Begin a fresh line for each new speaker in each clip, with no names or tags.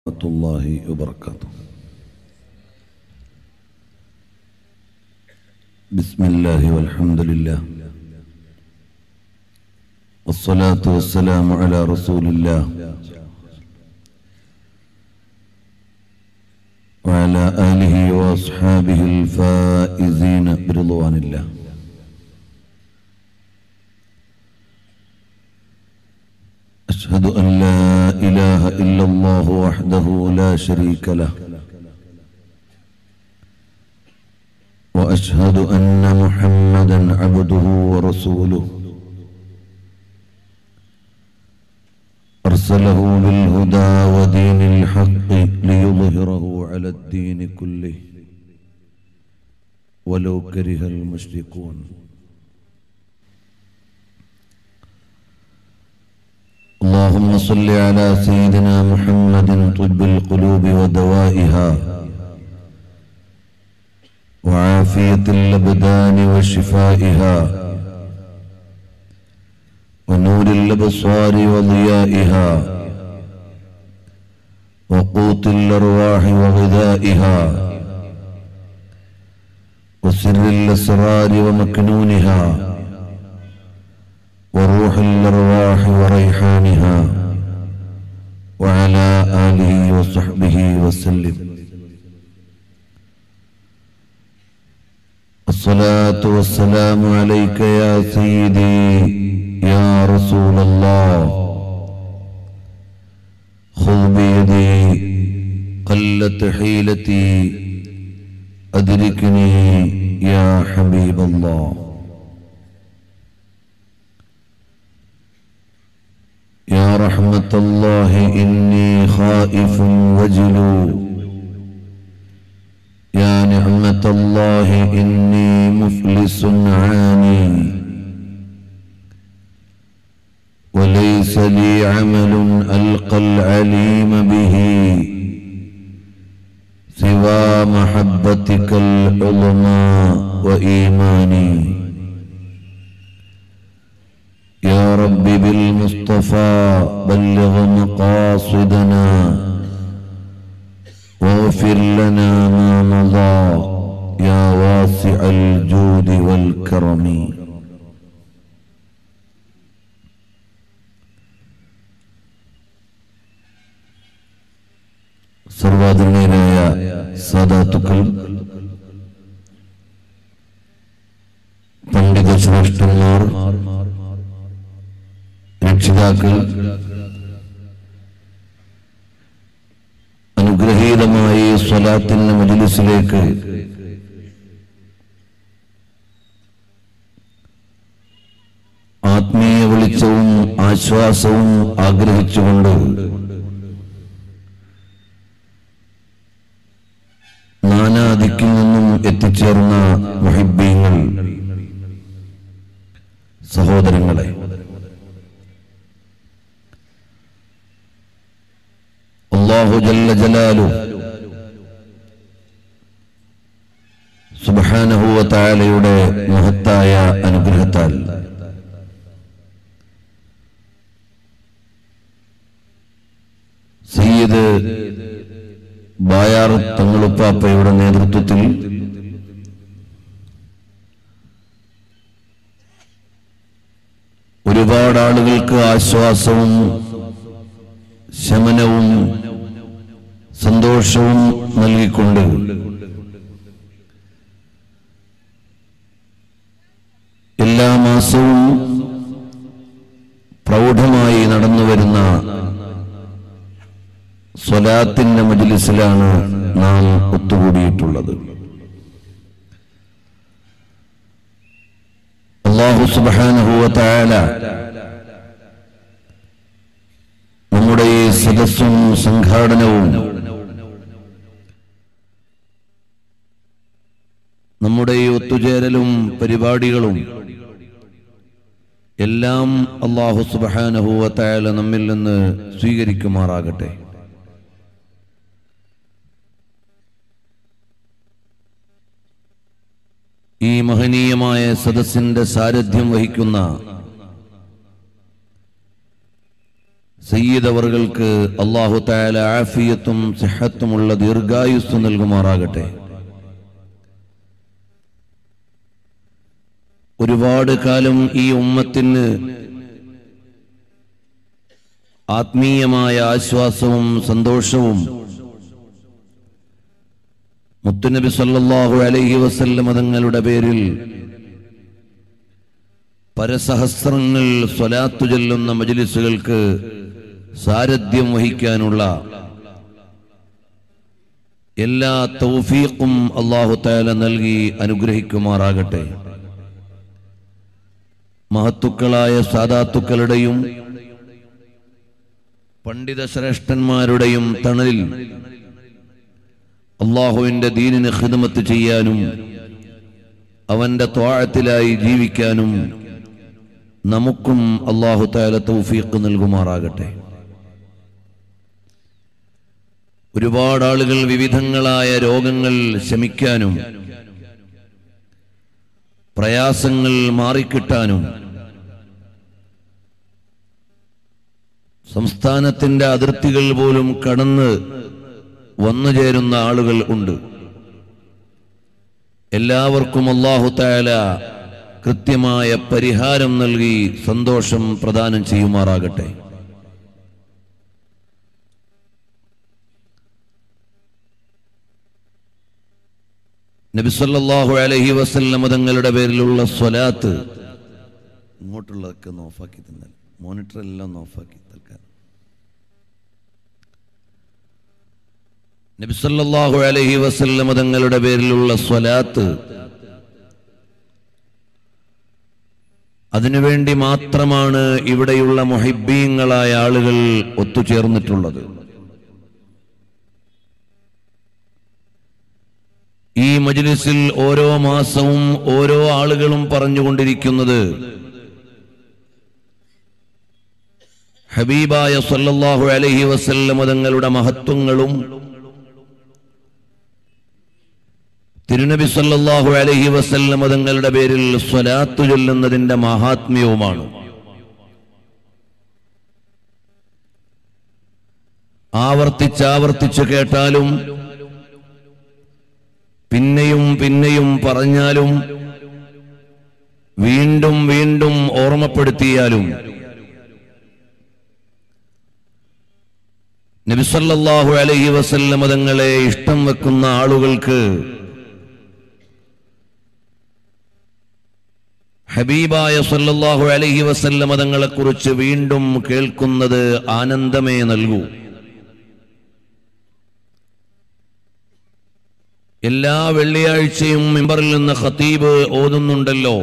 ورحمة الله وبركاته بسم الله والحمد لله والصلاة والسلام على رسول الله وعلى آله وأصحابه الفائزين برضوان الله أشهد أن لا إله إلا الله وحده لا شريك له وأشهد أن محمدا عبده ورسوله أرسله بالهدى ودين الحق ليظهره على الدين كله ولو كره المشركون اللهم صل على سيدنا محمد طب القلوب ودوائها وعافية الأبدان وشفائها ونور الأبصار وضيائها وقوت الأرواح وغذائها وسر الأسرار ومكنونها وروح الأرواح وريحانها وعلى آله وصحبه وسلم الصلاة والسلام عليك يا سيدي يا رسول الله خذ بيدي قلت حيلتي أدركني يا حبيب الله يا رحمة الله إني خائف وجلو يا نعمة الله إني مفلس عاني وليس لي عمل ألقى العليم به سوى محبتك العظمى وإيماني يا رب بالمصطفى بلغ مقاصدنا واغفر لنا ما مضى يا واسع الجود والكرم സർവാദരണീയനായ സാധാത്തുക്കൾ പണ്ഡിത ശ്രേഷ്ഠന്മാർ രക്ഷിതാക്കൾ അനുഗ്രഹീതമായി സ്വലാത്തിന്റെ മജിലിസിലേക്ക് ആത്മീയ വെളിച്ചവും ആശ്വാസവും ആഗ്രഹിച്ചുകൊണ്ട് നാനാദിക്കിൽ നിന്നും എത്തിച്ചേർന്ന മഹിബീങ്ങൾ സഹോദരങ്ങളെ അള്ളാഹു ജല്ല ജലാലു സുബാനഹുവ താലയുടെ മഹത്തായ അനുഗ്രഹത്താൽ സയ്യിദ് ബായാർ തങ്ങളുപ്പാപ്പയുടെ നേതൃത്വത്തിൽ ഒരുപാട് ആളുകൾക്ക് ആശ്വാസവും ശമനവും സന്തോഷവും നൽകിക്കൊണ്ട് എല്ലാ മാസവും പ്രൗഢമായി നടന്നു വരുന്ന സ്വലാത്തിന്റെ മജിലിസിലാണ് നാം ഒത്തുകൂടിയിട്ടുള്ളത് അള്ളാഹു സുബാനഹുവ തായാല നമ്മുടെ ഈ സദസ്സും സംഘാടനവും നമ്മുടെ ഈ ഒത്തുചേരലും പരിപാടികളും എല്ലാം അള്ളാഹു സുബാനഹുവത്തായാല നമ്മിൽ നിന്ന് സ്വീകരിക്കുമാറാകട്ടെ ഈ മഹനീയമായ സദസ്സിന്റെ സാരഥ്യം വഹിക്കുന്ന സയ്യിദ് അവറുകൾക്ക് അള്ളാഹു താല ആഫിയത്തും സിഹത്തുമുള്ള ദീർഘായുസ് നൽകുമാറാകട്ടെ ഒരുപാട് കാലം ഈ ഉമ്മത്തിന് ആത്മീയമായ ആശ്വാസവും സന്തോഷവും മുത്തുനബി സല്ലല്ലാഹു അലൈഹി വസല്ലം തങ്ങളുടെ പേരിൽ പരസഹസ്രങ്ങൾ സ്വലാത്തു ചൊല്ലുന്ന മജ്ലിസുകൾക്ക് സാരഥ്യം വഹിക്കാനുള്ള എല്ലാ തൗഫീഖും അള്ളാഹു താല നൽകി അനുഗ്രഹിക്കുമാറാകട്ടെ മഹത്തുക്കളായ സാദാത്തുക്കളുടെയും പണ്ഡിത ശ്രേഷ്ഠന്മാരുടെയും തണലിൽ അള്ളാഹുവിന്റെ ദീനിന് ഖിദ്മത്ത് ചെയ്യാനും അവന്റെ ത്വാഴത്തിലായി ജീവിക്കാനും നമുക്കും അള്ളാഹു താല തൗഫീഖ് നൽകുമാറാകട്ടെ ഒരുപാട് ആളുകൾ വിവിധങ്ങളായ രോഗങ്ങൾ ശമിക്കാനും പ്രയാസങ്ങൾ മാറിക്കിട്ടാനും സംസ്ഥാനത്തിന്റെ അതിർത്തികൾ പോലും കടന്ന് വന്നു ചേരുന്ന ആളുകൾ ഉണ്ട് എല്ലാവർക്കും അള്ളാഹു താല കൃത്യമായ പരിഹാരം നൽകി സന്തോഷം പ്രദാനം ചെയ്യുമാറാകട്ടെ നബിസല്ലാഹു അലഹി വസല്ലമ തങ്ങളുടെ പേരിലുള്ള സ്വലാത്ത് ഇങ്ങോട്ടുള്ളതൊക്കെ ഒന്ന് ഓഫാക്കി തന്നാൽ മോണിറ്റർ എല്ലാം ഒന്ന് ഓഫാക്കി തൽക്കാലം നബിസല്ലാഹു അലഹി വസല്ലമ തങ്ങളുടെ പേരിലുള്ള സ്വലാത്ത് അതിനുവേണ്ടി മാത്രമാണ് ഇവിടെയുള്ള മൊഹിബീങ്ങളായ ആളുകൾ ഒത്തുചേർന്നിട്ടുള്ളത് ഈ മജ്ലിസിൽ ഓരോ മാസവും ഓരോ ആളുകളും പറഞ്ഞുകൊണ്ടിരിക്കുന്നത് ഹബീബായ സല്ലല്ലാഹു അലൈഹി വസല്ലമ തങ്ങളുടെ മഹത്വങ്ങളും തിരുനബി സല്ലല്ലാഹു അലൈഹി വസല്ലമ തങ്ങളുടെ പേരിൽ സ്വലാത്തു ചൊല്ലുന്നതിന്റെ മഹാത്മ്യവുമാണ് ആവർത്തിച്ചാവർത്തിച്ചു കേട്ടാലും പിന്നെയും പിന്നെയും പറഞ്ഞാലും വീണ്ടും വീണ്ടും ഓർമ്മപ്പെടുത്തിയാലും നബിസല്ലാഹു അലൈഹി വസല്ലമ തങ്ങളെ ഇഷ്ടം വെക്കുന്ന ആളുകൾക്ക് ഹബീബായ സല്ലല്ലാഹു അലൈഹി വസല്ലമ തങ്ങളെ കുറിച്ച് വീണ്ടും കേൾക്കുന്നത് ആനന്ദമേ നൽകൂ എല്ലാ വെള്ളിയാഴ്ചയും മെമ്പറിൽ നിന്ന് ഖത്തീബ് ഓതുന്നുണ്ടല്ലോ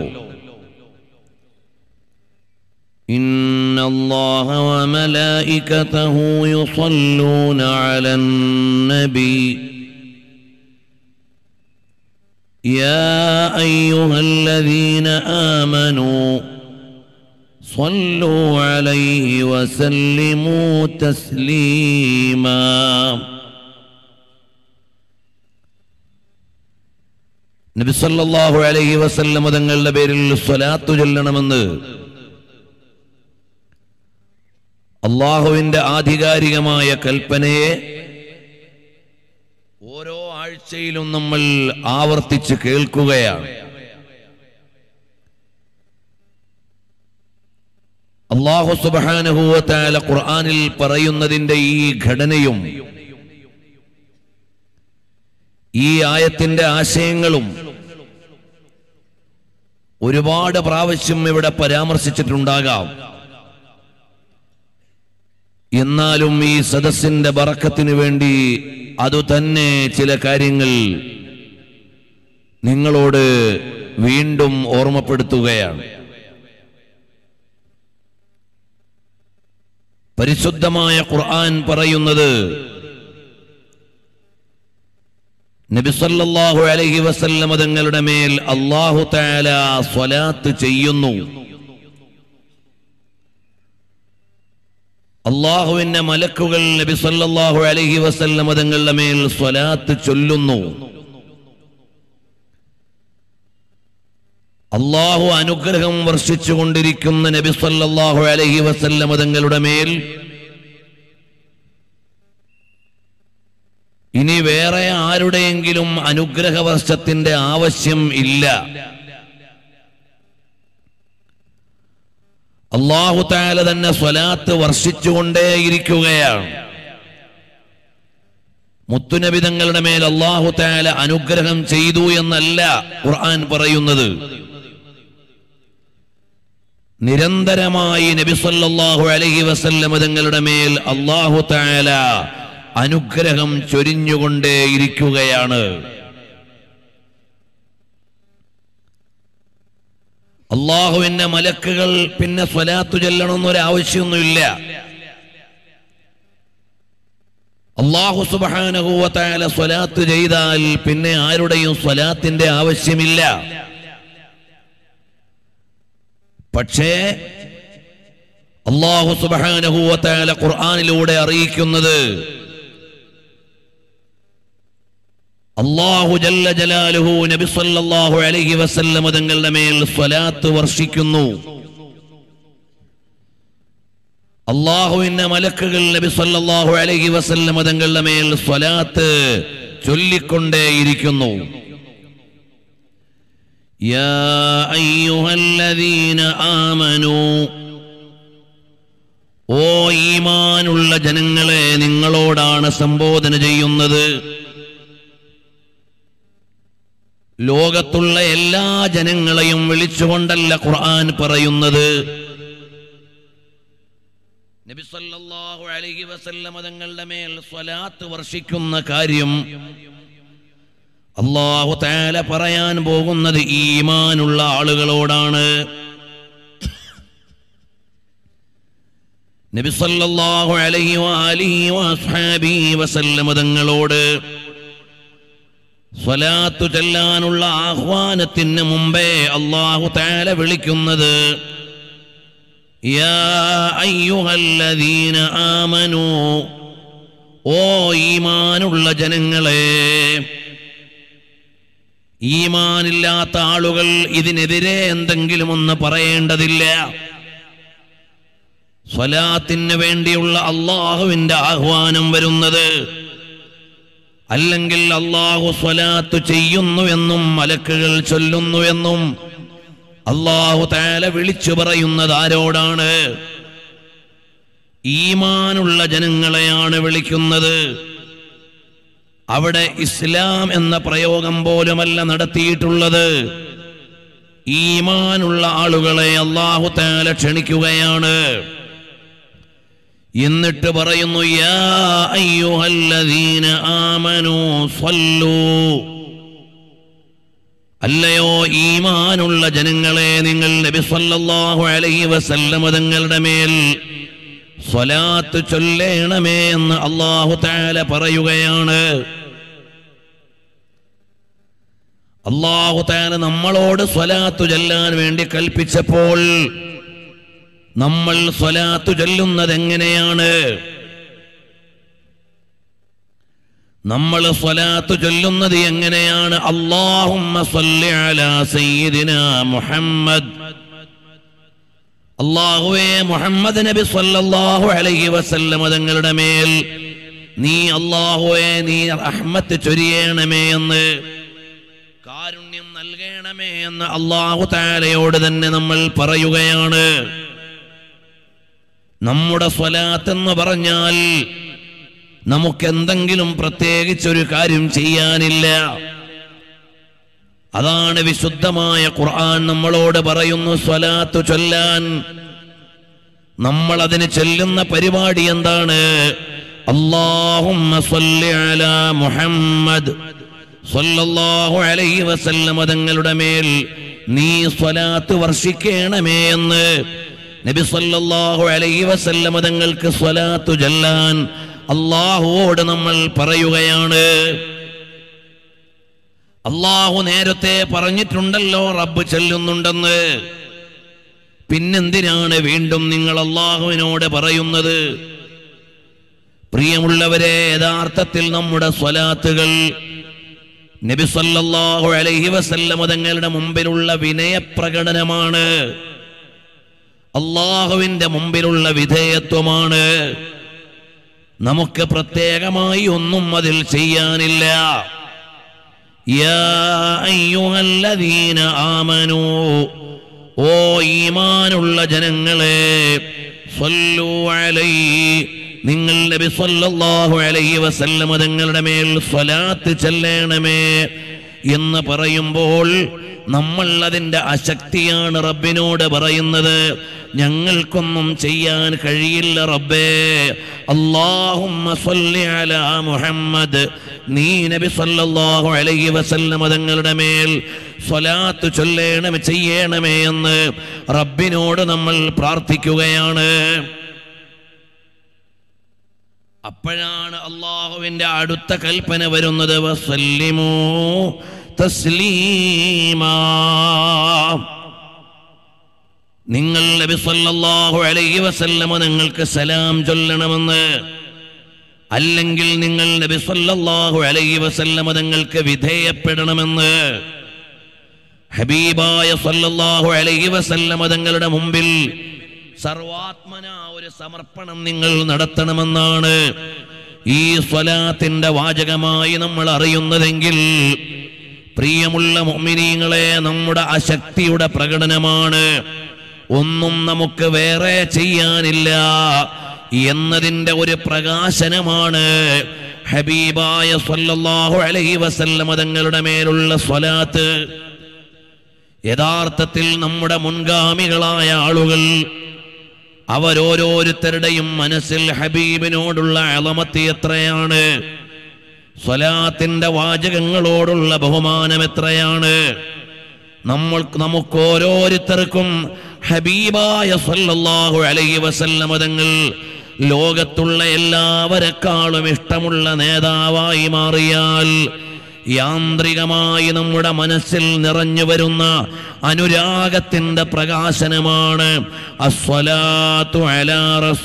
إن الله وملائكته يصلون على النبي يا أيها الذين آمنوا صلوا عليه وسلموا تسليما നബി സല്ലല്ലാഹു അലൈഹി വസല്ലം തങ്ങളുടെ പേരിൽ സ്വലാത്തു ചൊല്ലണമെന്ന് അള്ളാഹുവിന്റെ ആധികാരികമായ കൽപ്പനയെ ഓരോ ആഴ്ചയിലും നമ്മൾ ആവർത്തിച്ച് കേൾക്കുകയാണ് അള്ളാഹു സുബാനുഭൂവത്തായ ഖുർആാനിൽ പറയുന്നതിന്റെ ഈ ഘടനയും ഈ ആയത്തിന്റെ ആശയങ്ങളും ഒരുപാട് പ്രാവശ്യം ഇവിടെ പരാമർശിച്ചിട്ടുണ്ടാകാം എന്നാലും ഈ സദസ്സിന്റെ ബറക്കത്തിനു വേണ്ടി അതുതന്നെ ചില കാര്യങ്ങൾ നിങ്ങളോട് വീണ്ടും ഓർമ്മപ്പെടുത്തുകയാണ് പരിശുദ്ധമായ ഖുർആൻ പറയുന്നത് നബിസല്ലാഹു അലൈഹി വസല്ലമ തങ്ങളുടെ മേൽ അള്ളാഹു താല സ്വലാത്ത് ചെയ്യുന്നു അള്ളാഹുവിന്റെ മലക്കുകൾ നബി സല്ലല്ലാഹു അലൈഹി വസല്ലമ തങ്ങളുടെ മേൽ സ്വലാത്ത് ചൊല്ലുന്നു അള്ളാഹു അനുഗ്രഹം വർഷിച്ചുകൊണ്ടിരിക്കുന്ന നബി സല്ലല്ലാഹു അലൈഹി വസല്ലമ തങ്ങളുടെ മേൽ ഇനി വേറെ ആരുടെയെങ്കിലും അനുഗ്രഹവർഷത്തിന്റെ ആവശ്യം ഇല്ല അള്ളാഹു താല തന്നെ സ്വലാത്ത് വർഷിച്ചുകൊണ്ടേയിരിക്കുകയാണ് മുത്തുനബി തങ്ങളുടെ മേൽ അള്ളാഹു താല അനുഗ്രഹം ചെയ്തു എന്നല്ല ഖുർആൻ പറയുന്നത് നിരന്തരമായി നബി സല്ലല്ലാഹു അലൈഹി വസല്ലമ തങ്ങളുടെ മേൽ അള്ളാഹു താല അനുഗ്രഹം ചൊരിഞ്ഞുകൊണ്ടേയിരിക്കുകയാണ് അള്ളാഹുവിന്റെ മലക്കുകൾ പിന്നെ സ്വലാത്തു ചൊല്ലണമെന്നൊരാവശ്യമൊന്നുമില്ല അള്ളാഹു സുബാനഹുവത്തായ സ്വലാത്ത് ചെയ്താൽ പിന്നെ ആരുടെയും സ്വലാത്തിന്റെ ആവശ്യമില്ല പക്ഷേ അള്ളാഹു സുബാനഹുവത്തായ ഖുർആാനിലൂടെ അറിയിക്കുന്നത് അള്ളാഹു ജല്ല ജലാലുഹു നബി സല്ലല്ലാഹു അലൈഹി വസല്ലമ തങ്ങളുടെ മേൽ സ്വലാത്ത് വർഷിക്കുന്നു അള്ളാഹുവിന്റെ മലക്കുകൾ നബി സല്ലല്ലാഹു അലൈഹി വസല്ലമ തങ്ങളുടെ മേൽ സ്വലാത്ത് ചൊല്ലിക്കൊണ്ടേയിരിക്കുന്നു യാ അയ്യുഹല്ലദീന ആമനൂ ഓ ഈമാനുള്ള ജനങ്ങളെ നിങ്ങളോടാണ് സംബോധന ചെയ്യുന്നത് ലോകത്തുള്ള എല്ലാ ജനങ്ങളെയും വിളിച്ചുകൊണ്ടല്ല ഖുർആൻ പറയുന്നത് നബി സല്ലല്ലാഹു അലൈഹി വസല്ലമ തങ്ങളുടെ മേൽ സ്വലാത്ത് വർഷിക്കുന്ന കാര്യം അള്ളാഹു തആല പറയാൻ പോകുന്നത് ഈമാനുള്ള ആളുകളോടാണ് നബി സല്ലല്ലാഹു അലൈഹി വആലിഹി വഅസ്ഹാബിഹി വസല്ലമ തങ്ങളോട് സ്വലാത്തു ചെല്ലാനുള്ള ആഹ്വാനത്തിന് മുമ്പേ അള്ളാഹു താല വിളിക്കുന്നത് യാ അയ്യുഹല്ലദീന ആമനു ഓ ഈമാനുള്ള ജനങ്ങളെ ഈമാനില്ലാത്ത ആളുകൾ ഇതിനെതിരെ എന്തെങ്കിലും ഒന്ന് പറയേണ്ടതില്ല സ്വലാത്തിന് വേണ്ടിയുള്ള അള്ളാഹുവിന്റെ ആഹ്വാനം വരുന്നത് അല്ലെങ്കിൽ അള്ളാഹു സ്വലാത്ത് ചെയ്യുന്നു എന്നും മലക്കുകൾ ചൊല്ലുന്നു എന്നും അള്ളാഹു താല വിളിച്ചു പറയുന്നത് ആരോടാണ് ഈമാനുള്ള ജനങ്ങളെയാണ് വിളിക്കുന്നത് അവിടെ ഇസ്ലാം എന്ന പ്രയോഗം പോലുമല്ല നടത്തിയിട്ടുള്ളത് ഈമാനുള്ള ആളുകളെ അള്ളാഹു താല ക്ഷണിക്കുകയാണ് എന്നിട്ട് പറയുന്നു യാ അയ്യുഹല്ലദീന ആമനു സ്വല്ലു അല്ലയോ ഈമാനുള്ള ജനങ്ങളെ നിങ്ങൾ നബി സല്ലല്ലാഹു അലൈഹി വസല്ലമ തങ്ങളുടെ മേൽ സ്വലാത്ത് ചൊല്ലേണമേ എന്ന് അള്ളാഹു താല പറയുകയാണ് അള്ളാഹു താല നമ്മളോട് സ്വലാത്തു ചൊല്ലാൻ വേണ്ടി കൽപ്പിച്ചപ്പോൾ നമ്മൾ സ്വലാത്തു ചൊല്ലുന്നത് എങ്ങനെയാണ് നമ്മൾ സ്വലാത്തു ചൊല്ലുന്നത് എങ്ങനെയാണ് അള്ളാഹുമ്മ സ്വല്ലി അലാ സയ്യിദിന മുഹമ്മദ് അള്ളാഹുവേ മുഹമ്മദ് നബി സല്ലല്ലാഹു അലൈഹി വസല്ലമ തങ്ങളുടെ മേൽ നീ അള്ളാഹുവേ നീ റഹ്മത്ത് ചൊരിയണമേ എന്ന് കാരുണ്യം നൽകണമേ എന്ന് അള്ളാഹു താലയോട് തന്നെ നമ്മൾ പറയുകയാണ് നമ്മുടെ സ്വലാത്ത് എന്ന് പറഞ്ഞാൽ നമുക്ക് എന്തെങ്കിലും പ്രത്യേകിച്ചൊരു കാര്യം ചെയ്യാനില്ല അതാണ് വിശുദ്ധമായ ഖുർആൻ നമ്മളോട് പറയുന്നു സ്വലാത്ത് ചൊല്ലാൻ നമ്മൾ അതിന് ചെല്ലുന്ന പരിപാടി എന്താണ് അള്ളാഹുമ്മ സ്വല്ലി അലാ മുഹമ്മദ് സ്വല്ലല്ലാഹു അലൈഹി വസല്ലമ തങ്ങളുടെ മേൽ നീ സ്വലാത്ത് വർഷിക്കണമേ എന്ന് നബി സല്ലല്ലാഹു അലൈഹി വസല്ലമ തങ്ങൾക്ക് സ്വലാത്തു ചൊല്ലാൻ അള്ളാഹുവോട് നമ്മൾ പറയുകയാണ് അള്ളാഹു നേരത്തെ പറഞ്ഞിട്ടുണ്ടല്ലോ റബ്ബ് ചെല്ലുന്നുണ്ടെന്ന് പിന്നെന്തിനാണ് വീണ്ടും നിങ്ങൾ അള്ളാഹുവിനോട് പറയുന്നത് പ്രിയമുള്ളവരെ യഥാർത്ഥത്തിൽ നമ്മുടെ സ്വലാത്തുകൾ നബി സല്ലല്ലാഹു അലൈഹി വസല്ലമ തങ്ങളുടെ മുമ്പിലുള്ള വിനയപ്രകടനമാണ് അള്ളാഹുവിന്റെ മുമ്പിലുള്ള വിധേയത്വമാണ് നമുക്ക് പ്രത്യേകമായി ഒന്നും അതിൽ ചെയ്യാനില്ല യാ അയ്യുഹല്ലദീന ആമനൂ ഓ ഈമാനുള്ള ജനങ്ങളെ സ്വല്ലു അലൈഹി നിങ്ങൾ നബി സല്ലല്ലാഹു അലൈഹി വസല്ലമ തങ്ങളുടെ മേൽ സ്വലാത്ത് ചെല്ലണമേ എന്ന് പറയുമ്പോൾ നമ്മൾ അതിൻ്റെ അശക്തിയാണ് റബ്ബിനോട് പറയുന്നത് ഞങ്ങൾക്കൊന്നും ചെയ്യാൻ കഴിയില്ല റബ്ബേ അല്ലാഹുമ്മ സ്വല്ലി അലാ മുഹമ്മദ് നീ നബി സല്ലല്ലാഹു അലൈഹി വസല്ലമ തങ്ങളുടെ മേൽ സ്വലാത്ത് ചൊല്ലേണമേ ചെയ്യണമേ എന്ന് റബ്ബിനോട് നമ്മൾ പ്രാർത്ഥിക്കുകയാണ് അപ്പോഴാണ് അള്ളാഹുവിന്റെ അടുത്ത കൽപ്പന വരുന്നത് വസല്ലിമൂ തസ്ലീമാ നിങ്ങൾ നബി സല്ലല്ലാഹു അലൈഹി വസല്ലമ നിങ്ങൾക്ക് സലാം ചൊല്ലണമെന്ന് അല്ലെങ്കിൽ നിങ്ങൾ നബി സല്ലല്ലാഹു അലൈഹി വസല്ലമ നിങ്ങൾക്ക് വിധേയപ്പെടണമെന്ന് ഹബീബായ സല്ലല്ലാഹു അലൈഹി വസല്ലമ തങ്ങളുടെ മുമ്പിൽ സർവാത്മന ഒരു സമർപ്പണം നിങ്ങൾ നടത്തണമെന്നാണ് ഈ സ്വലാത്തിന്റെ വാചകമായി നമ്മൾ അറിയുന്നതെങ്കിൽ പ്രിയമുള്ള മുഅ്മിനീങ്ങളെ നമ്മുടെ അശക്തിയുടെ പ്രകടനമാണ് ഒന്നും നമുക്ക് വേറെ ചെയ്യാനില്ല എന്നതിൻ്റെ ഒരു പ്രകാശനമാണ് ഹബീബായ സല്ലല്ലാഹു അലൈഹി വസല്ലമ തങ്ങളുടെ മേലുള്ള സ്വലാത്ത് യഥാർത്ഥത്തിൽ നമ്മുടെ മുൻഗാമികളായ ആളുകൾ അവരോരോരുത്തരുടെയും മനസ്സിൽ ഹബീബിനോടുള്ള അളമത്തി എത്രയാണ് സ്വലാത്തിന്റെ വാചകങ്ങളോടുള്ള ബഹുമാനം എത്രയാണ് നമ്മൾ നമുക്ക് ഓരോരുത്തർക്കും ഹബീബായ സല്ലല്ലാഹു അലൈഹി വസല്ലമ തങ്ങൾ ലോകത്തുള്ള എല്ലാവരെക്കാളും ഇഷ്ടമുള്ള നേതാവായി മാറിയാൽ യാന്ത്രികമായി നമ്മുടെ മനസ്സിൽ നിറഞ്ഞു വരുന്ന അനുരാഗത്തിന്റെ പ്രകാശനമാണ് അസ്വലാത്തു അലാ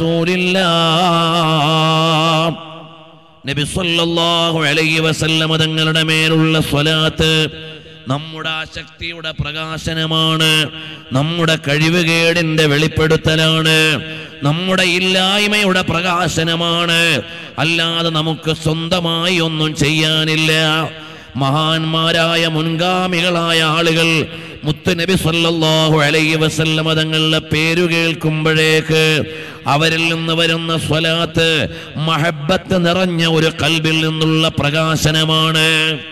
റസൂലില്ലാ നബി സല്ലല്ലാഹു അലൈഹി വസല്ലമ തങ്ങളുടെ മേലുള്ള സ്വലാത്ത് നമ്മുടെ ആശക്തിയുടെ പ്രകാശനമാണ് നമ്മുടെ കഴിവുകേടിന്റെ വെളിപ്പെടുത്തലാണ് നമ്മുടെ ഇല്ലായ്മയുടെ പ്രകാശനമാണ് അല്ലാതെ നമുക്ക് സ്വന്തമായി ഒന്നും ചെയ്യാനില്ല മഹാന്മാരായ മുൻഗാമികളായ ആളുകൾ മുത്തുനബി സല്ലല്ലാഹു അലൈഹി വസല്ലമ തങ്ങളുടെ പേരു കേൾക്കുമ്പോഴേക്ക് അവരിൽ നിന്ന് വരുന്ന സ്വലാത്ത് മഹബത്ത് നിറഞ്ഞ ഒരു കൽബിൽ നിന്നുള്ള പ്രകാശനമാണ്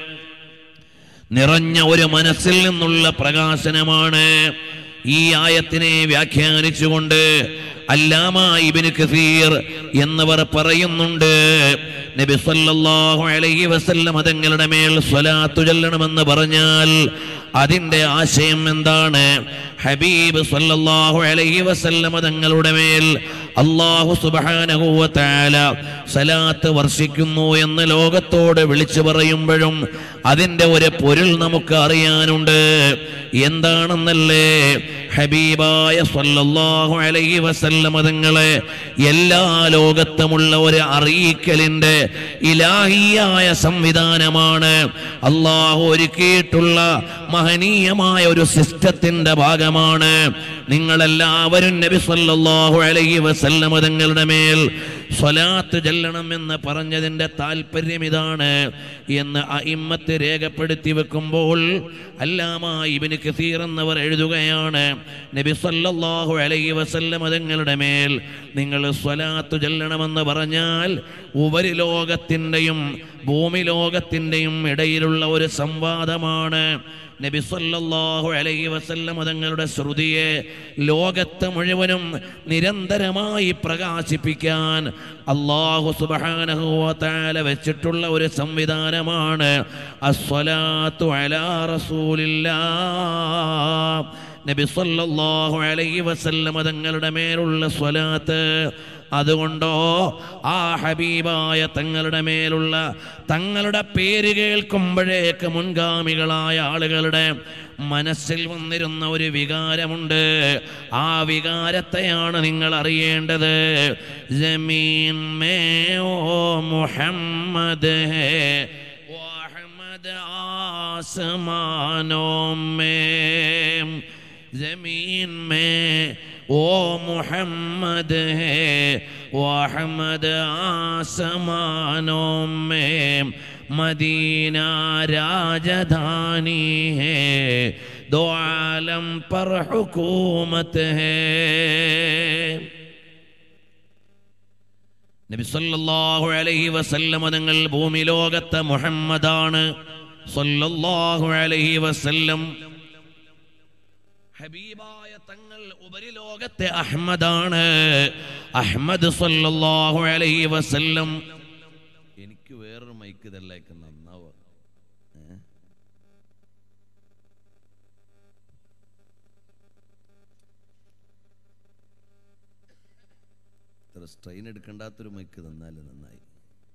നിറഞ്ഞ ഒരു മനസ്സിൽ നിന്നുള്ള പ്രകാശനമാണ് ഈ ആയത്തിനെ വ്യാഖ്യാനിച്ചുകൊണ്ട് അല്ലാമ ഇബ്നു കസീർ എന്നവർ പറയുന്നുണ്ട് നബി സല്ലല്ലാഹു അലൈഹി വസല്ലം തങ്ങളുടെ മേൽ സ്വലാത്തു ചൊല്ലണമെന്ന് പറഞ്ഞാൽ അതിന്റെ ആശയം എന്താണ് ഹബീബ് സല്ലല്ലാഹു അലൈഹി വസല്ലം തങ്ങളുടെ മേൽ അല്ലാഹു സുബ്ഹാനഹു വ തആല സലാത്ത് വർഷിക്കുന്നു എന്ന് ലോകത്തോട് വിളിച്ചു പറയുമ്പോഴും അതിന്റെ ഒരു പൊരുൾ നമുക്ക് അറിയാനുണ്ട് എന്താണെന്നല്ലേ ഹബീബായ സല്ലല്ലാഹു അലൈഹി വസല്ലമ തങ്ങളെ എല്ലാ ലോകത്തുമുള്ള ഒരു അറിയിക്കലിന്റെ ഇലാഹിയായ സംവിധാനമാണ് അള്ളാഹു ഒരുക്കിയിട്ടുള്ള മഹനീയമായ ഒരു സിസ്റ്റത്തിന്റെ ഭാഗമാണ് നിങ്ങളെല്ലാവരും നബി സല്ലല്ലാഹു അലൈഹി വസല്ലമ തങ്ങളുടെ മേൽ സ്വലാത്ത് ചെല്ലണം എന്ന് പറഞ്ഞതിൻ്റെ താല്പര്യം ഇതാണ് എന്ന് അയിമ്മത്ത് രേഖപ്പെടുത്തി വെക്കുമ്പോൾ അല്ലാമ ഇബിന് കസീർ എന്നവർ എഴുതുകയാണ് നബി സല്ലല്ലാഹു അലൈഹി വസല്ലമ തങ്ങളുടെ മേൽ നിങ്ങൾ സ്വലാത്ത് ചെല്ലണമെന്ന് പറഞ്ഞാൽ ഉപരിലോകത്തിൻ്റെയും ഭൂമി ലോകത്തിൻ്റെയും ഇടയിലുള്ള ഒരു സംവാദമാണ് നബി സല്ലല്ലാഹു അലൈഹി വസല്ലം തങ്ങളുടെ ശ്രുതിയെ ലോകത്ത് മുഴുവനും നിരന്തരമായി പ്രകാശിപ്പിക്കാൻ അള്ളാഹു സുബ്ഹാനഹു വ തആല വെച്ചിട്ടുള്ള ഒരു സംവിധാനമാണ് അസ്വലാത്തു അലാ റസൂലില്ലാ നബി സല്ലല്ലാഹു അലൈഹി വസല്ലം തങ്ങളുടെ മേലുള്ള സ്വലാത്ത് അതുകൊണ്ടോ ആ ഹബീബായ തങ്ങളുടെ മേലുള്ള തങ്ങളുടെ പേര് കേൾക്കുമ്പോഴേക്ക് മുൻഗാമികളായ ആളുകളുടെ മനസ്സിൽ വന്നിരുന്ന ഒരു വികാരമുണ്ട് ആ വികാരത്തെയാണ് നിങ്ങൾ അറിയേണ്ടത് ജമീൻ മേ ഓ മുഹമ്മദ് ഹേ ഓ അഹമ്മദ് ആസമാനോं में जमीन में ओ मोहम्मद है वो अहमद आसमानों में मदीना राजधानी है दो आलम पर हुकूमत है നബി സല്ലല്ലാഹു അലൈഹി വസല്ലം തങ്ങൾ ഭൂമി ലോകത്തെ മുഹമ്മദാണ് സല്ലല്ലാഹു അലൈഹി വസല്ലം ഹബീബായ തങ്ങൾ ഉപരിലോകത്തെ അഹ്മദാണ് അഹ്മദ് സല്ലല്ലാഹു അലൈഹി വസല്ലം എനിക്ക് വേറൊരു മൈക്ക് ഇതല്ലേക്ക് നന്നാവുക ഏ? ഇത്ര സ്ട്രെയിൻ എടുക്കണ്ടാത്തൊരു മൈക്ക് തന്നാൽ നന്നായി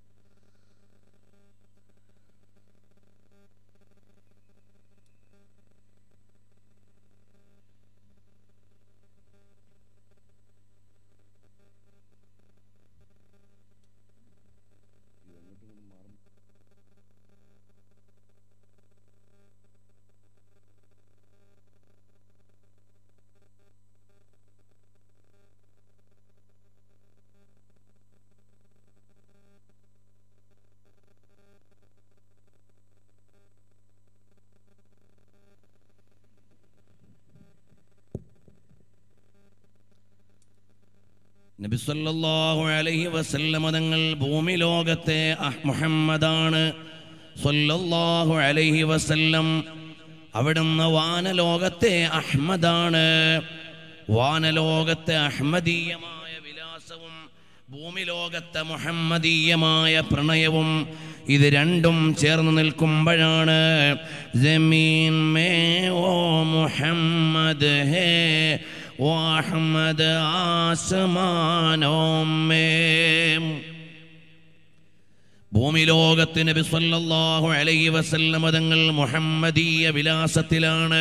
നബി സല്ലല്ലാഹു അലൈഹി വസല്ലം തങ്ങൾ ഭൂമി ലോകത്തെ അഹ് മുഹമ്മദാണ് സല്ലല്ലാഹു അലൈഹി വസല്ലം അവിടുന്ന് വാനലോകത്തെ അഹ്മദാണ് വാനലോകത്തെ അഹ്മദീയമായ വിലാസവും ഭൂമി ലോകത്തെ മുഹമ്മദീയമായ പ്രണയവും ഇത് രണ്ടും ചേർന്ന് നിൽക്കുമ്പോഴാണ് ജമീൻ മേ ഓ മുഹമ്മദ് ഹേ ഓ അഹമ്മദ് ആസമാനോ മേ ഭൂമി ലോകത്ത് നബി സല്ലല്ലാഹു അലൈഹി വസല്ലം തങ്ങൾ മുഹമ്മദീയ വിലാസത്തിലാണ്